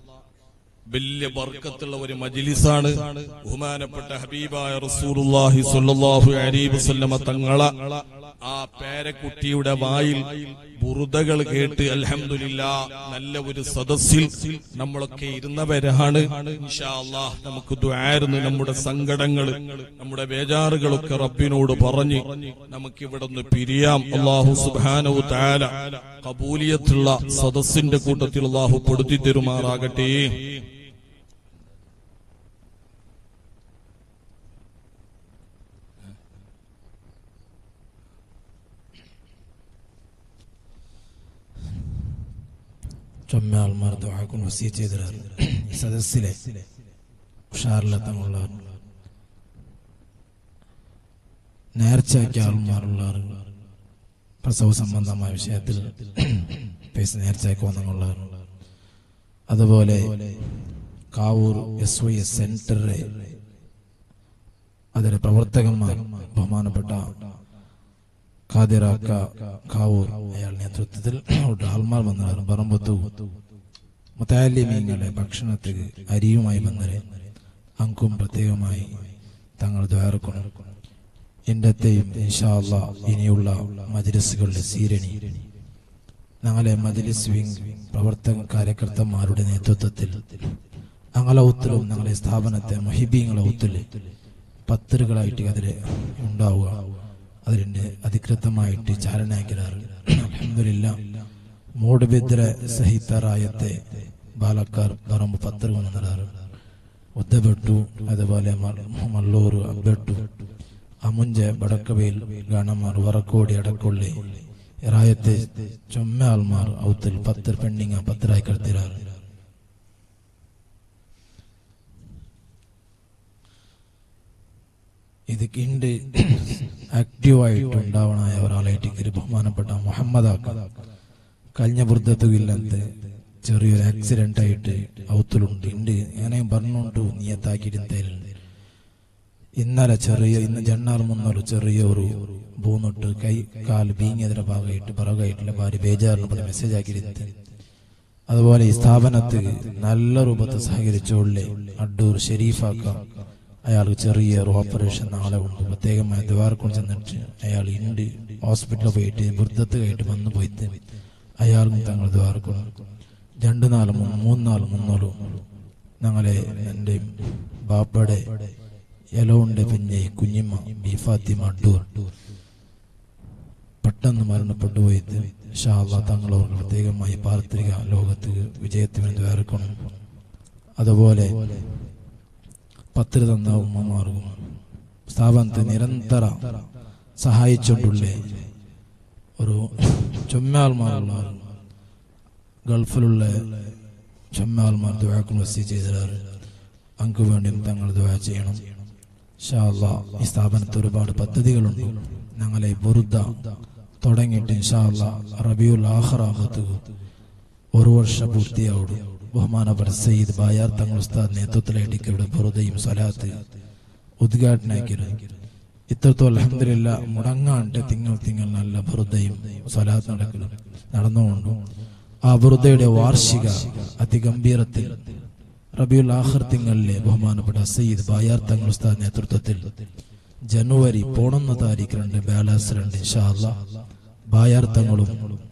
വലിയ ബർക്കത്തുള്ള ഒരു മജിലിസാണ് ബഹുമാനപ്പെട്ട ഹബീബായ റസൂലുള്ളാഹി സ്വല്ലല്ലാഹു അലൈഹി വസല്ലമ തങ്ങള ആ പേരക്കുട്ടിയുടെ വായിൽ ബുറുദകൾ കേട്ട് അൽഹംദുലില്ലാ നല്ല ഒരു സദസ്സിൽ നമ്മളൊക്കെ ഇരുന്നവരാണ് ഇൻഷാ അല്ലാഹ് നമുക്ക് ദ്വാരുന്ന് നമ്മുടെ സങ്കടങ്ങൾ നമ്മുടെ ബേജാറുകളൊക്കെ റബ്ബിനോട് പറഞ്ഞ് നമുക്ക് ഇവിടെ നിന്ന് പിരിയാം അള്ളാഹു സുബ്ഹാനഹു തആല കബൂലിയത്തുള്ള സദസ്സിന്റെ കൂട്ടത്തിൽ അള്ളാഹു പെടുത്തി തരുമാറാകട്ടെ ചൊമ്മയാൾമാർ ദുആക്കും വസീ ചെയ്തിരാറ് ഈ സദസ്സിലെ ഉഷാറിലെത്തമുള്ള നേർച്ചയാക്കിയ ആൾമാരുള്ള ആളുകൾ പ്രസവ സംബന്ധമായ വിഷയത്തിൽ പൈസ നേർച്ചയ്ക്ക് വന്നുകൊള്ളാറുണ്ട് അതുപോലെ കാവൂർ എസ് വൈ എസ് സെന്ററിലെ അതിലെ പ്രവർത്തകന്മാർ ബഹുമാനപ്പെട്ട ഖാദിറാക്ക കാവൂർ അയാൾ നേതൃത്വത്തിൽ അവിടെ ആൾമാർ വന്നവരും പറമ്പത്തു മുത്താലിമീങ്ങളുടെ ഭക്ഷണത്തിന് അരിയുമായി വന്നവരെ അങ്കും പ്രത്യേകമായി തങ്ങൾ ദ്വാരക്കണം എൻ്റെത്തെയും ഇൻഷാല്ല ഇനിയുള്ള മജ്ലിസുകളുടെ സീരണി ഞങ്ങളെ മജ്ലിസ് വിംഗ് പ്രവർത്തക കാര്യകർത്തന്മാരുടെ നേതൃത്വത്തിൽ ഞങ്ങളെ ഒത്തിലും ഞങ്ങളെ സ്ഥാപനത്തെ മഹിബീങ്ങളെ ഒത്തില് പത്തറുകളായിട്ട് അതിൽ ഉണ്ടാവുക അതിൻ്റെ അധികൃതമായിട്ട് ചാരണയാക്കിടാറ് അലഹമില്ല മൂടുബിദ്ര സഹിതറായത്തെ ബാലക്കാർ പറമ്പ് പത്തറ് വന്നിടാറ് ഉദ്ദബെട്ടു അതുപോലെ മല്ലൂർ അബ്ബെട്ടു അമുഞ്ചെ വടക്കവയിൽ ഗണമാർ വറക്കോടി അടക്കൊള്ളി റായത്തെ ചൊമ്മ ആൾമാർ ഔത്തിൽ പത്തർ പെണ്ണിങ്ങ പത്തരായി കടത്തിരാറ് ഇത് കിണ്ട് ആക്റ്റീവായിട്ട് ഉണ്ടാവണായ ഒരാളായിട്ട് ബഹുമാനപ്പെട്ട മുഹമ്മദാക്ക കഴിഞ്ഞ വൃദ്ധത്തുകില്ലത്ത് ചെറിയൊരു ആക്സിഡന്റ് ആയിട്ട് ഔത്തിലുണ്ട് ഉണ്ട് ഞാൻ പറഞ്ഞുകൊണ്ട് നീയത്താക്കിയിട്ട് ഇന്നലെ ചെറിയ ഇന്ന് ജണ്ണാർ മുന്നൊരു ചെറിയ ഒരു പൂന്നിട്ട് കൈ കാൽ ബീങ്ങിയതിന്റെ ഭാഗമായിട്ട് പിറകായിട്ടുള്ള ഭാര്യ ബേജാറിന് മെസ്സേജ് ആക്കിയിട്ട് അതുപോലെ ഈ സ്ഥാപനത്ത് നല്ല രൂപത്തെ സഹകരിച്ചുള്ളേ അഡ്ഡൂർ ഷെരീഫാക്ക അയാൾക്ക് ചെറിയ ഒരു ഓപ്പറേഷൻ നാളെ ഉണ്ട് പ്രത്യേകമായ ദ്വാരക്കം ചെന്നിട്ട് അയാൾ ഉണ്ട് ഹോസ്പിറ്റലിൽ പോയിട്ട് വൃദ്ധത്ത് കഴിഞ്ഞിട്ട് വന്നു പോയിട്ട് അയാളും തങ്ങൾ ദ്വാരക്കും രണ്ടു നാല് മൂന്ന് നാല് മുന്നോളും ഞങ്ങളെ എൻ്റെ ബാപ്പയുടെ എലോണ്ട് പിന്നെ കുഞ്ഞിമ്മ ബി ഫാത്തിമ അഡ്ഡൂർ പെട്ടെന്ന് മരണപ്പെട്ടു പോയത് ഷാള്ള തങ്ങളവർ പ്രത്യേകമായി പാർത്തിക ലോകത്ത് വിജയത്തിന് ദ്വാരക്കണം അതുപോലെ പത്തിരി തന്ന ഉമ്മമാർക്കും സ്ഥാപനത്തെ നിരന്തര സഹായിച്ചുകൊണ്ടുള്ള ഒരു ചൊമ്മാൽമാരുള്ള ഗൾഫിലുള്ള ചൊമ്മാൽമാർ ദ്വാക്കും വസി ചെയ്തിടാറ് അങ്ക് വേണ്ടിയും തങ്ങൾ ദ്വാ ചെയ്യണം ഷാല്ല ഈ സ്ഥാപനത്തിൽ ഒരുപാട് പദ്ധതികളുണ്ട് ഞങ്ങളെ ബുറുദ തുടങ്ങിയിട്ട് ഇൻഷാല്ല റബിയുൽ ആഹ്റാഹത്ത് ഒരു വർഷം പൂർത്തിയാവും ബഹുമാനപ്പെട്ട സയ്യിദ് ബായാർ തങ്ങൾ ഉസ്താദ് നേതൃത്വത്തിലായിട്ട് ഇവിടെ ബുറുദയും സ്വലാത്ത് ഉദ്ഘാടനാക്കിയത് ഇത്രത്തോളം അലഹമില്ല മുടങ്ങാണ്ട് തിങ്കൾ തിങ്കൾ നല്ല ബുറുദയും സ്വലാത്ത് നടക്കുന്നു നടന്നുകൊണ്ടും ആ ബുറുദയുടെ വാർഷിക അതിഗംഭീരത്തിൽ റബിയുൽ ആഖിർ തിങ്കളിലെ ബഹുമാനപ്പെട്ട സയ്യിദ് ബായാർ തങ്ങൾ ഉസ്താദ് നേതൃത്വത്തിൽ ജനുവരി പോണൊന്ന താരീഖ് രണ്ട് ബാലാസ് രണ്ട് ഇൻഷാല്ല ബായാർ തങ്ങളും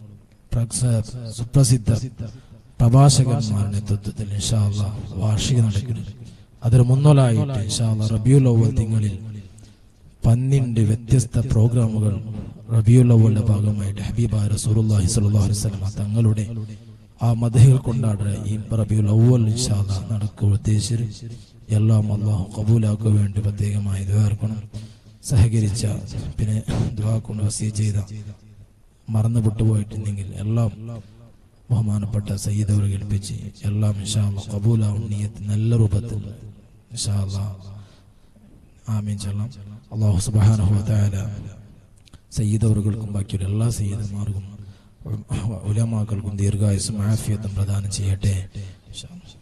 സുപ്രസിദ്ധ പ്രഭാഷകന്മാരുടെ നേതൃത്വത്തിൽ ഇൻഷാല്ല വാർഷിക നടക്കുന്നു അതിന് മുന്നോലായിട്ട് ഇൻഷാല്ല റബിയുൽ അവൽ തിങ്കളിൽ പന്നിന്റെ വ്യത്യസ്ത പ്രോഗ്രാമുകൾ റബിയുൽ അവലിന്റെ ഭാഗമായിട്ട് ഹബീബ റസൂലുള്ളാഹി സ്വല്ലല്ലാഹു അലൈഹി വസല്ലം തങ്ങളുടെ ആ മതകൾ കൊണ്ടാടുക ഈ റബിയുൽ അവൽ ഇൻഷാല്ല നടക്കുക ഉദ്ദേശിച്ച് എല്ലാം അള്ളാഹു കബൂലാക്കുക വേണ്ടി പ്രത്യേകമായി ദ്വാർക്കണം സഹകരിച്ച പിന്നെ ദ്വാ കൊണ്ട് വസീ ചെയ്ത മറന്നു വിട്ടുപോയിട്ടുണ്ടെങ്കിൽ എല്ലാം ബഹുമാനപ്പെട്ട സയ്യിദവർ കേൾപ്പിച്ച് എല്ലാം ഇൻഷാല്ല കബൂലാവും നീയത്ത് നല്ല രൂപത്തിൽ ഇൻഷാല്ല ആമീൻ ചെല്ലാം അള്ളാഹു സുബ്ഹാനഹു വതആല സയ്യിദവറുകൾക്കും ബാക്കിയുള്ള എല്ലാ സയ്യിദന്മാർക്കും ഉലമാക്കൾക്കും ദീർഘായുസും ആഫിയത്തും പ്രദാനം ചെയ്യട്ടെ ഇൻഷാ അല്ലാ.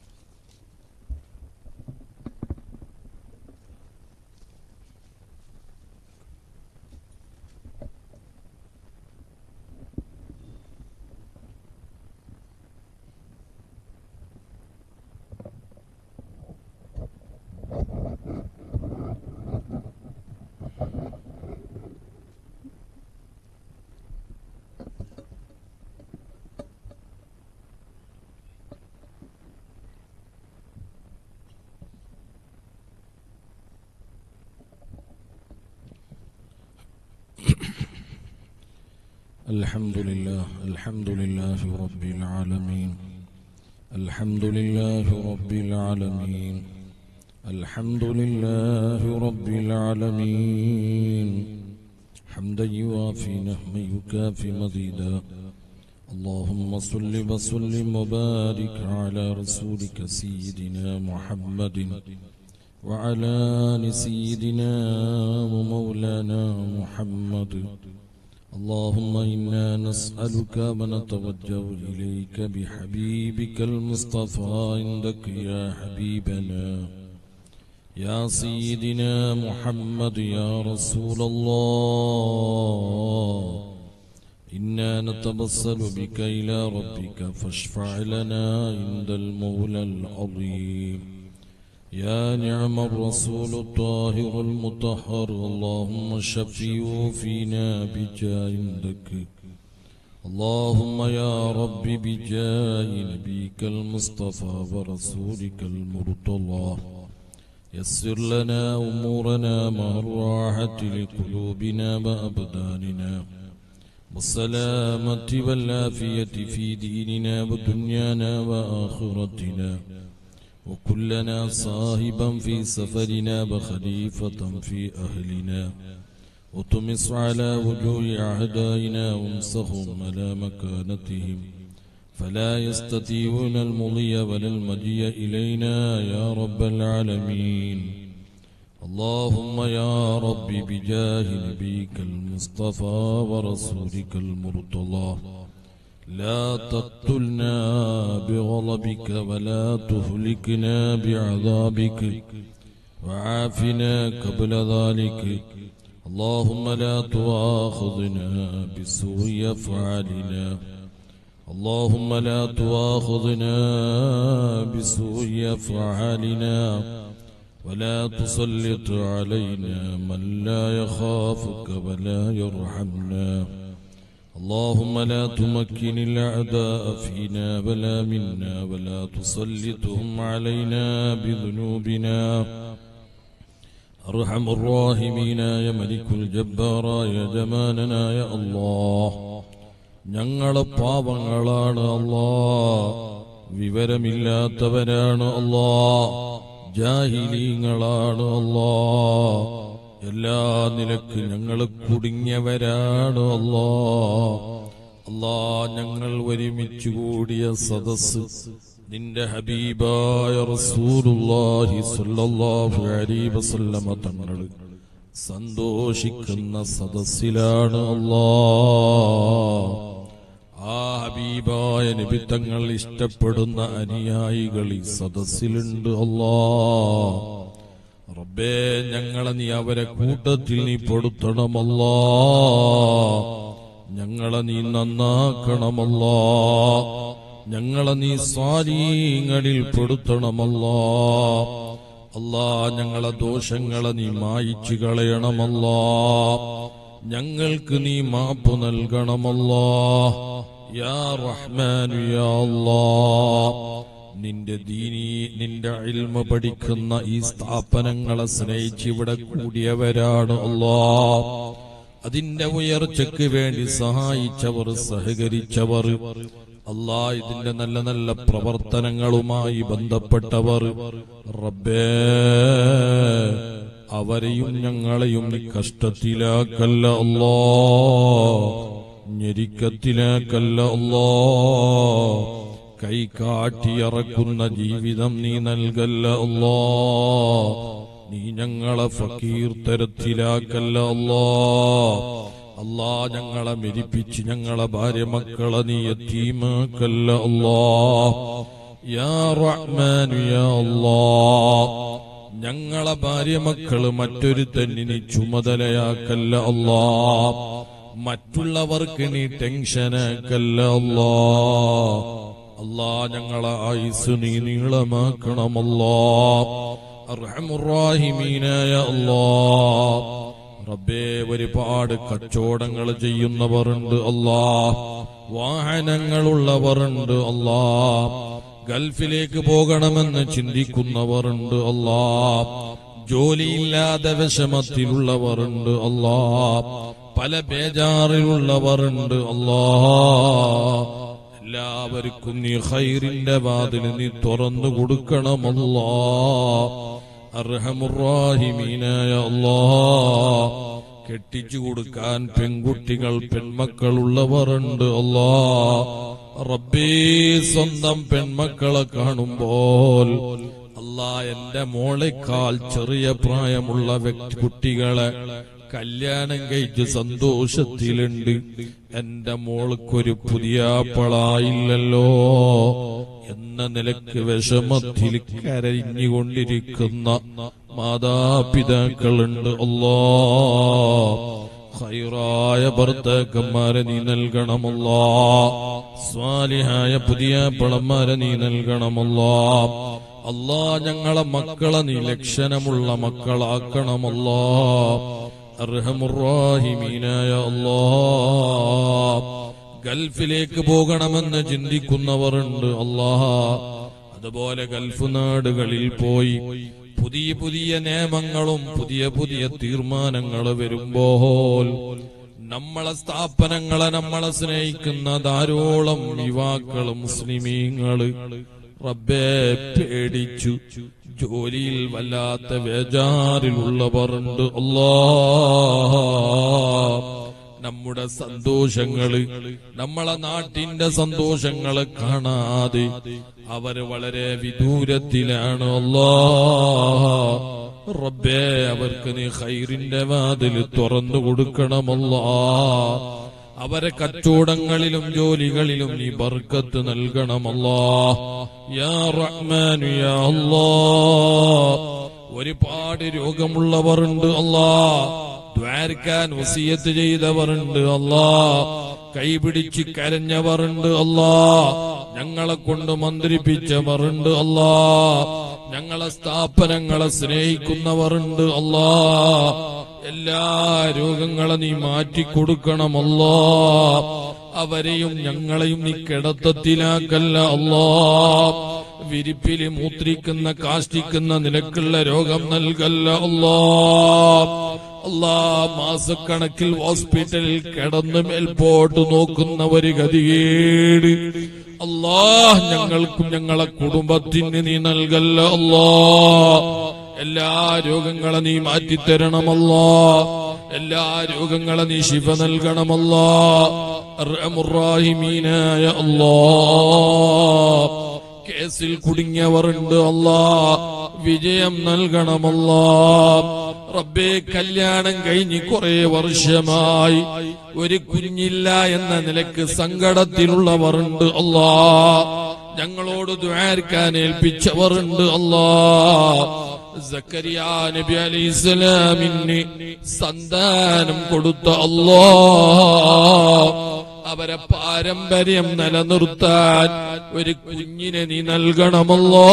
الحمد لله الحمد لله رب العالمين الحمد لله رب العالمين الحمد لله رب العالمين حمدا يوافي نعما يكافي مزيدا اللهم صل وسلم وبارك على رسولك سيدنا محمد وعلى آل سيدنا ومولانا محمد اللهم إنا نسألك ونتوجه إليك بحبيبك المصطفى عندك يا حبيبنا يا سيدنا محمد يا رسول الله إنا نتبصل بك إلى ربك فاشفع لنا عند المولى العظيم يا نعم الرسول الطاهر المطهر اللهم شفيه فينا بجاه عندك اللهم يا رب بجاه نبيك المصطفى ورسولك المرتضى يسر لنا أمورنا مع الراحة لقلوبنا وأبداننا والسلامة والعافية في ديننا ودنيانا وآخرتنا وكلنا صاحبا في سفرنا وخليفة في أهلنا وطمس على وجوه أعدائنا وامسخهم على مكانتهم فلا يستطيعون المضي ولا المجي إلينا يا رب العالمين اللهم يا رب بجاه نبيك المصطفى ورسولك المرتضى لا تقتلنا بغضبك ولا تهلكنا بعذابك وعافنا قبل ذلك اللهم لا تؤاخذنا بسوء أفعالنا اللهم لا تؤاخذنا بسوء أفعالنا ولا تسلط علينا من لا يخافك ولا يرحمنا اللهم لا تمكن الأعداء فينا ولا منا ولا تسلطهم علينا بذنوبنا أرحم الراحمين يا ملك الجبار يا جمالنا يا الله ഞങ്ങള് പാപങ്ങളാണ് അല്ലാ വിവരമില്ലാത്തവരാണ് അല്ലാ ജാഹിലീങ്ങളാണ് അല്ലാ എല്ലാ നിലക്ക് ഞങ്ങൾ കുടുങ്ങിയവരാണ് അല്ലാ അല്ലാ ഞങ്ങൾ ഒരുമിച്ച് കൂടിയ സദസ് നിന്റെ ഹബീബായ റസൂലുള്ളാഹി സ്വല്ലല്ലാഹു അലൈഹി വസല്ലമ തങ്ങൾ സന്തോഷിക്കുന്ന സദസ്സിലാണ് അല്ലാ ആ ഹബീബായ നിബിത്തങ്ങൾ ഇഷ്ടപ്പെടുന്ന അനുയായികൾ ഈ സദസ്സിലുണ്ട് അല്ലാ റബ്ബേ ഞങ്ങളെ നീ അവരെ കൂട്ടത്തിൽ നീ പെടുത്തണമല്ലാ ഞങ്ങളെ നീ നന്നാക്കണമല്ലാ ഞങ്ങളെ നീ സ്വാധീങ്ങളിൽ പെടുത്തണമല്ലാ അല്ലാ ഞങ്ങളെ ദോഷങ്ങളെ നീ മായിച്ചു കളയണമല്ലാ ഞങ്ങൾക്ക് നീ മാപ്പ് നൽകണമല്ലാ യാ റഹ്മാനു യാ അല്ലാ നിന്റെ ദീനി നിന്റെ ഇൽമ പഠിക്കുന്ന ഈ സ്ഥാപനങ്ങളെ സ്നേഹിച്ച് ഇവിടെ കൂടിയവരാണ് അല്ലാ അതിന്റെ ഉയർച്ചയ്ക്ക് വേണ്ടി സഹായിച്ചവർ സഹകരിച്ചവർ അല്ലാ ഇതിന്റെ നല്ല നല്ല പ്രവർത്തനങ്ങളുമായി ബന്ധപ്പെട്ടവർ റബ്ബേ അവരെയും ഞങ്ങളെയും നീ കഷ്ടത്തിലാക്കല്ല അല്ലാ ഞെരിക്കത്തിലാക്കല്ല അല്ലാ കൈ കാട്ടിയിറക്കുന്ന ജീവിതം നീ നൽകല്ല അല്ലാ നീ ഞങ്ങളെ ഫക്കീർ തരത്തിലാക്കല്ല അല്ലാ അല്ലാ ഞങ്ങളെ മെരിപ്പിച്ച് ഞങ്ങളെ ഭാര്യ മക്കളെ നീ എത്തീമാക്കല്ല അല്ലാ യാ റഹ്മാനു യാ അല്ലാ ഞങ്ങളെ ഭാര്യ മക്കള് മറ്റൊരു തന്നിനി ചുമതലയാക്കല്ല അല്ലാ മറ്റുള്ളവർക്ക് നീ ടെൻഷനാക്കല്ല അല്ലാ അല്ലാ ഞങ്ങളെ ആയുസ് നീ നീളമാക്കണമല്ലാ അർഹമുറാഹിമീനായ അല്ലാ റബ്ബേ ഒരുപാട് കച്ചവടങ്ങൾ ചെയ്യുന്നവരുണ്ട് അല്ലാ വാഹനങ്ങളുള്ളവരുണ്ട് അല്ലാ ഗൾഫിലേക്ക് പോകണമെന്ന് ചിന്തിക്കുന്നവരുണ്ട് അല്ലാ ജോലിയില്ലാതെ വിഷമത്തിലുള്ളവരുണ്ട് അല്ലാ പല ബേജാറിലുള്ളവരുണ്ട് അല്ലാ എല്ലാവർക്കും നീ ഖൈറിന്റെ വാതിൽ നീ തുറന്നു കൊടുക്കണമല്ലാ അർഹമുറാഹിമീനായ അല്ലാ കെട്ടിച്ചു കൊടുക്കാൻ പെൺകുട്ടികൾ പെൺമക്കളുള്ളവരുണ്ട് അല്ലാ റബ്ബേ സ്വന്തം പെൺമക്കളെ കാണുമ്പോൾ അല്ലാ എന്റെ മോളെക്കാൾ ചെറിയ പ്രായമുള്ള വ്യക്തി കുട്ടികളെ കല്യാണം കഴിച്ച് സന്തോഷത്തിലുണ്ട് എന്റെ മോൾക്കൊരു പുതിയാപ്പളായില്ലല്ലോ എന്ന നിലക്ക് വിഷമത്തിൽ കരഞ്ഞുകൊണ്ടിരിക്കുന്ന മാതാപിതാക്കളുണ്ട് അല്ലോ ഖൈറായ ഭർത്താക്കന്മാരെ നീ നൽകണമല്ലോ സ്വാലിഹായ പുതിയ പളന്മാരെ നീ നൽകണമല്ലോ അല്ലാ ഞങ്ങളെ മക്കളെ നീ ലക്ഷണമുള്ള മക്കളാക്കണമല്ലോ അർഹമുറാഹിമീനായ അല്ലാ ഗൾഫിലേക്ക് പോകണമെന്ന് ചിന്തിക്കുന്നവരുണ്ട് അല്ലാ അതുപോലെ ഗൾഫ് നാടുകളിൽ പോയി പുതിയ പുതിയ നിയമങ്ങളും പുതിയ പുതിയ തീർമാനങ്ങൾ വരുമ്പോൾ നമ്മളെ സ്ഥാപനങ്ങളെ നമ്മളെ സ്നേഹിക്കുന്ന ധാരോളം യുവാക്കളും മുസ്ലിമീങ്ങള് റബ്ബെ പേടിച്ചു ജോലിയിൽ വല്ലാത്ത വേജാറിലുള്ളവരുണ്ട് അല്ലാ നമ്മുടെ സന്തോഷങ്ങള് നമ്മളെ നാട്ടിന്റെ സന്തോഷങ്ങള് കാണാതെ അവര് വളരെ വിദൂരത്തിലാണ് അല്ലാ റബ്ബേ അവർക്ക് നീ ഖൈറിന്റെ വാതിൽ തുറന്നു കൊടുക്കണമല്ലാ അവരെ കച്ചവടങ്ങളിലും ജോലികളിലും നീ ബർക്കത്ത് നൽകണമല്ലാ യാ റഹ്മാനു യാ അല്ലാ ഒരുപാട് രോഗമുള്ളവരുണ്ട് അല്ലാ ദ്വാരക്കാൻ വസിയത്ത് ചെയ്തവരുണ്ട് അല്ലാ കൈപിടിച്ച് കരഞ്ഞവരുണ്ട് അല്ലാ ഞങ്ങളെ കൊണ്ട് മന്ത്രിപ്പിച്ചവരുണ്ട് അല്ലാ ഞങ്ങളെ സ്ഥാപനങ്ങളെ സ്നേഹിക്കുന്നവരുണ്ട് അല്ലാ എല്ലാ രോഗങ്ങളെ നീ മാറ്റിക്കൊടുക്കണമല്ലോ അവരെയും ഞങ്ങളെയും നീ കിടത്തത്തിലാക്കല്ല അല്ലോ വിരിപ്പില് മൂത്രിക്കുന്ന കാഷ്ടിക്കുന്ന നിലക്കുള്ള രോഗം നൽകല്ല അല്ലോ അല്ലാ മാസക്കണക്കിൽ ഹോസ്പിറ്റലിൽ കിടന്ന് മേൽപോട്ട് നോക്കുന്ന ഒരു ഗതികേട് അല്ലാ ഞങ്ങൾക്കും ഞങ്ങളെ കുടുംബത്തിന് നീ നൽകല്ല അല്ലാ എല്ലാ രോഗങ്ങളെ നീ മാറ്റിത്തരണമല്ലോ എല്ലാ രോഗങ്ങളെ നീ ശിവ നൽകണമല്ലോ റഹമുറാഹിമീനായ അല്ലാ കേസിൽ കുടുങ്ങിയവരുണ്ട് അല്ലാ വിജയം നൽകണമല്ലോ റബ്ബേ കല്യാണം കഴിഞ്ഞ് കുറെ വർഷമായി ഒരു കുഞ്ഞില്ല എന്ന നിലക്ക് സങ്കടത്തിലുള്ളവരുണ്ട് അല്ലാ ഞങ്ങളോട് ദ്വാരക്കാൻ ഏൽപ്പിച്ചവരുണ്ട് അല്ലാ സക്കരിയ നബി അലൈഹിസ്സലാമിന് സന്താനം കൊടുത്ത അല്ലാ അവരെ പാരമ്പര്യം നിലനിർത്താൻ ഒരു കുഞ്ഞിനെ നീ നൽകണമല്ലോ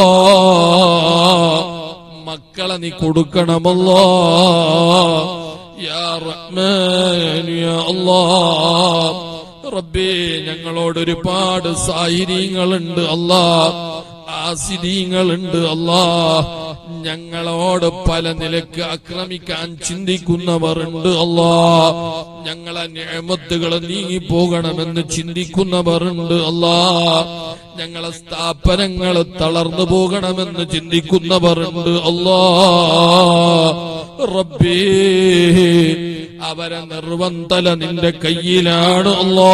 മക്കളെ നീ കൊടുക്കണമല്ലോ യാ റഹ്മാൻ യാ അല്ലാഹ് റബ്ബേ ഞങ്ങളോട് ഒരുപാട് സാഹിര്യങ്ങളുണ്ട് അല്ലാ ആസിദീങ്ങളുണ്ട് അല്ലാ ഞങ്ങളോട് പല നിലക്ക് ആക്രമിക്കാൻ ചിന്തിക്കുന്നവരുണ്ട് അല്ലാ ഞങ്ങളെ നിയമത്തുകൾ നീങ്ങിപ്പോകണമെന്ന് ചിന്തിക്കുന്നവരുണ്ട് അല്ലാ ഞങ്ങളെ സ്ഥാപനങ്ങൾ തളർന്നു പോകണമെന്ന് ചിന്തിക്കുന്നവരുണ്ട് അല്ലാ റബ്ബേ അവരെ നിർവന്തല നിന്റെ കയ്യിലാണ് അല്ലാ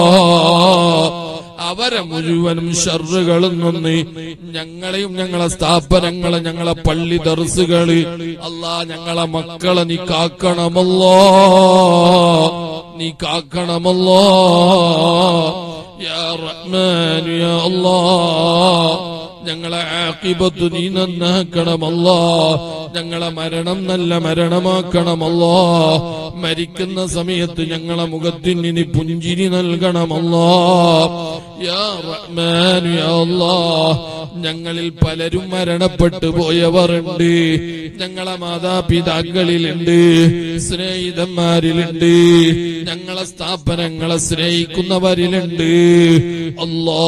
അവരെ മുഴുവനും ഷറുകളിൽ നിന്ന് ഞങ്ങളെയും ഞങ്ങളെ സ്ഥാപനങ്ങളെ ഞങ്ങളെ പള്ളി ദർസുകള് അല്ലാ ഞങ്ങളെ മക്കളെ നീ കാക്കണമല്ലോ നീ കാക്കണമല്ലോ യാ റഹ്മാൻ യാ അല്ലാ ഞങ്ങളെ ആക്കിബത്ത് നീ നന്നാക്കണമല്ലോ ഞങ്ങളെ മരണം നല്ല മരണമാക്കണമല്ലോ മരിക്കുന്ന സമയത്ത് ഞങ്ങളെ മുഖത്തിന് നീ പുഞ്ചിരി നൽകണമല്ലോ യാ റഹ്മാൻ യാ അല്ലാ ഞങ്ങളിൽ പലരും മരണപ്പെട്ടു പോയവരുണ്ട് ഞങ്ങളെ മാതാപിതാക്കളിലുണ്ട് സ്നേഹിതന്മാരിലുണ്ട് ഞങ്ങളെ സ്ഥാപനങ്ങളെ സ്നേഹിക്കുന്നവരിലുണ്ട് അല്ലാ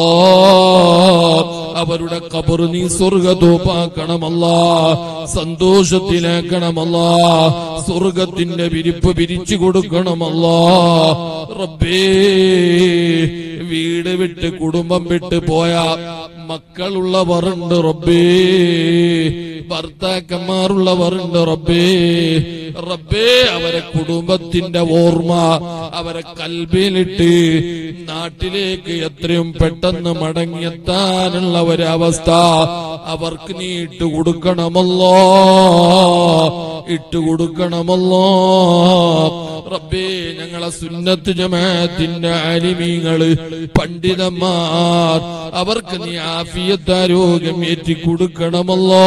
അവരുടെ കബർ നീ സ്വർഗതോപ്പാക്കണമല്ല സന്തോഷത്തിലാക്കണമല്ല സ്വർഗത്തിന്റെ വിരിപ്പ് പിരിച്ചു കൊടുക്കണമല്ല റബ്ബേ വീട് വിട്ട് കുടുംബം വിട്ട് പോയ മക്കളുള്ളവരുണ്ട് റബ്ബേ ഭർത്താക്കന്മാരുള്ളവരുണ്ട് റബ്ബേ റബ്ബേ അവരെ കുടുംബത്തിന്റെ ഓർമ്മ അവരെ കൽബിലിട്ട് നാട്ടിലേക്ക് എത്രയും പെട്ടെന്ന് മടങ്ങിയെത്താനുള്ള ഒരവസ്ഥ അവർക്ക് നീ ഇട്ട് കൊടുക്കണമല്ലോ ഇട്ട് കൊടുക്കണമല്ലോ റബ്ബേ ഞങ്ങളെ സുന്നത്ത് ജമാഅത്തിന്റെ അലിമീങ്ങള് പണ്ഡിതന്മാർ അവർക്ക് നീ ആഫിയത്താരോഗ്യം ഏറ്റി കൊടുക്കണമല്ലോ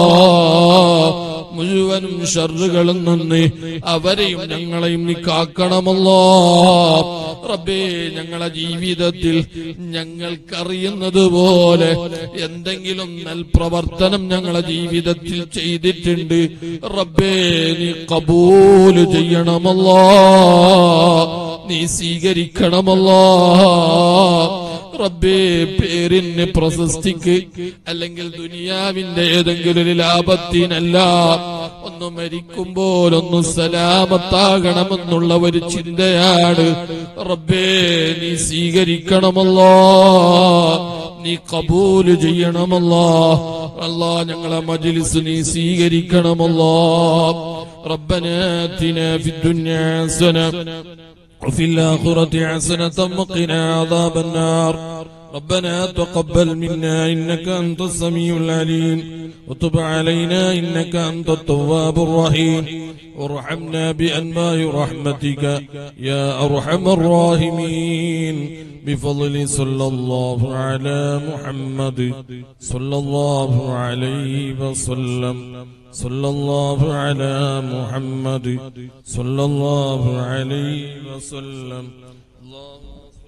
മുഴുവനും ഷറുകളും നിന്ന് അവരെയും ഞങ്ങളെയും നീ കാക്കണമല്ലോ റബ്ബേ ഞങ്ങളെ ജീവിതത്തിൽ ഞങ്ങൾക്കറിയുന്നത് പോലെ എന്തെങ്കിലും നൽപ്രവർത്തനം ഞങ്ങളെ ജീവിതത്തിൽ ചെയ്തിട്ടുണ്ട് റബ്ബേ നീ കബൂല് ചെയ്യണമല്ലോ നീ സ്വീകരിക്കണമല്ലോ റബ്ബേ പേരിന് പ്രശസ്തിക്ക് അല്ലെങ്കിൽ ദുനിയാവിന്റെ ഏതെങ്കിലും ഒരു ലാഭത്തിനല്ല ഒന്ന് മരിക്കുമ്പോൾ ഒന്ന് സലാമത്താകണമെന്നുള്ള ഒരു ചിന്തയാണ് റബ്ബേ നീ സ്വീകരിക്കണമല്ലോ നീ കബൂല് ചെയ്യണമല്ലോ അല്ലാ ഞങ്ങളെ മജിലിസ് നീ സ്വീകരിക്കണമല്ലോ ربنا آتنا في الدنيا حسنة وفي الآخرة حسنة وقنا عذاب النار ربنا تقبل منا إنك أنت السميع العليم وتب علينا إنك أنت التواب الرحيم وارحمنا بأنواع رحمتك يا أرحم الراحمين بفضل صلى الله على محمد صلى الله عليه وسلم صلى الله على محمد صلى الله عليه وسلم اللهم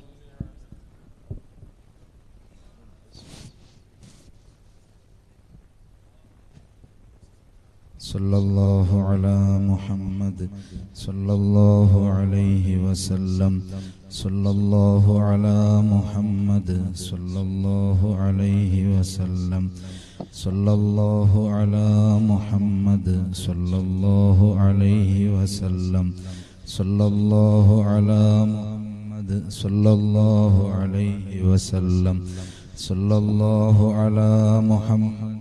صلى الله على محمد صلى الله عليه وسلم صلى الله على محمد صلى الله عليه وسلم صلى الله على محمد صلى الله عليه وسلم صلى الله على محمد صلى الله عليه وسلم صلى الله على محمد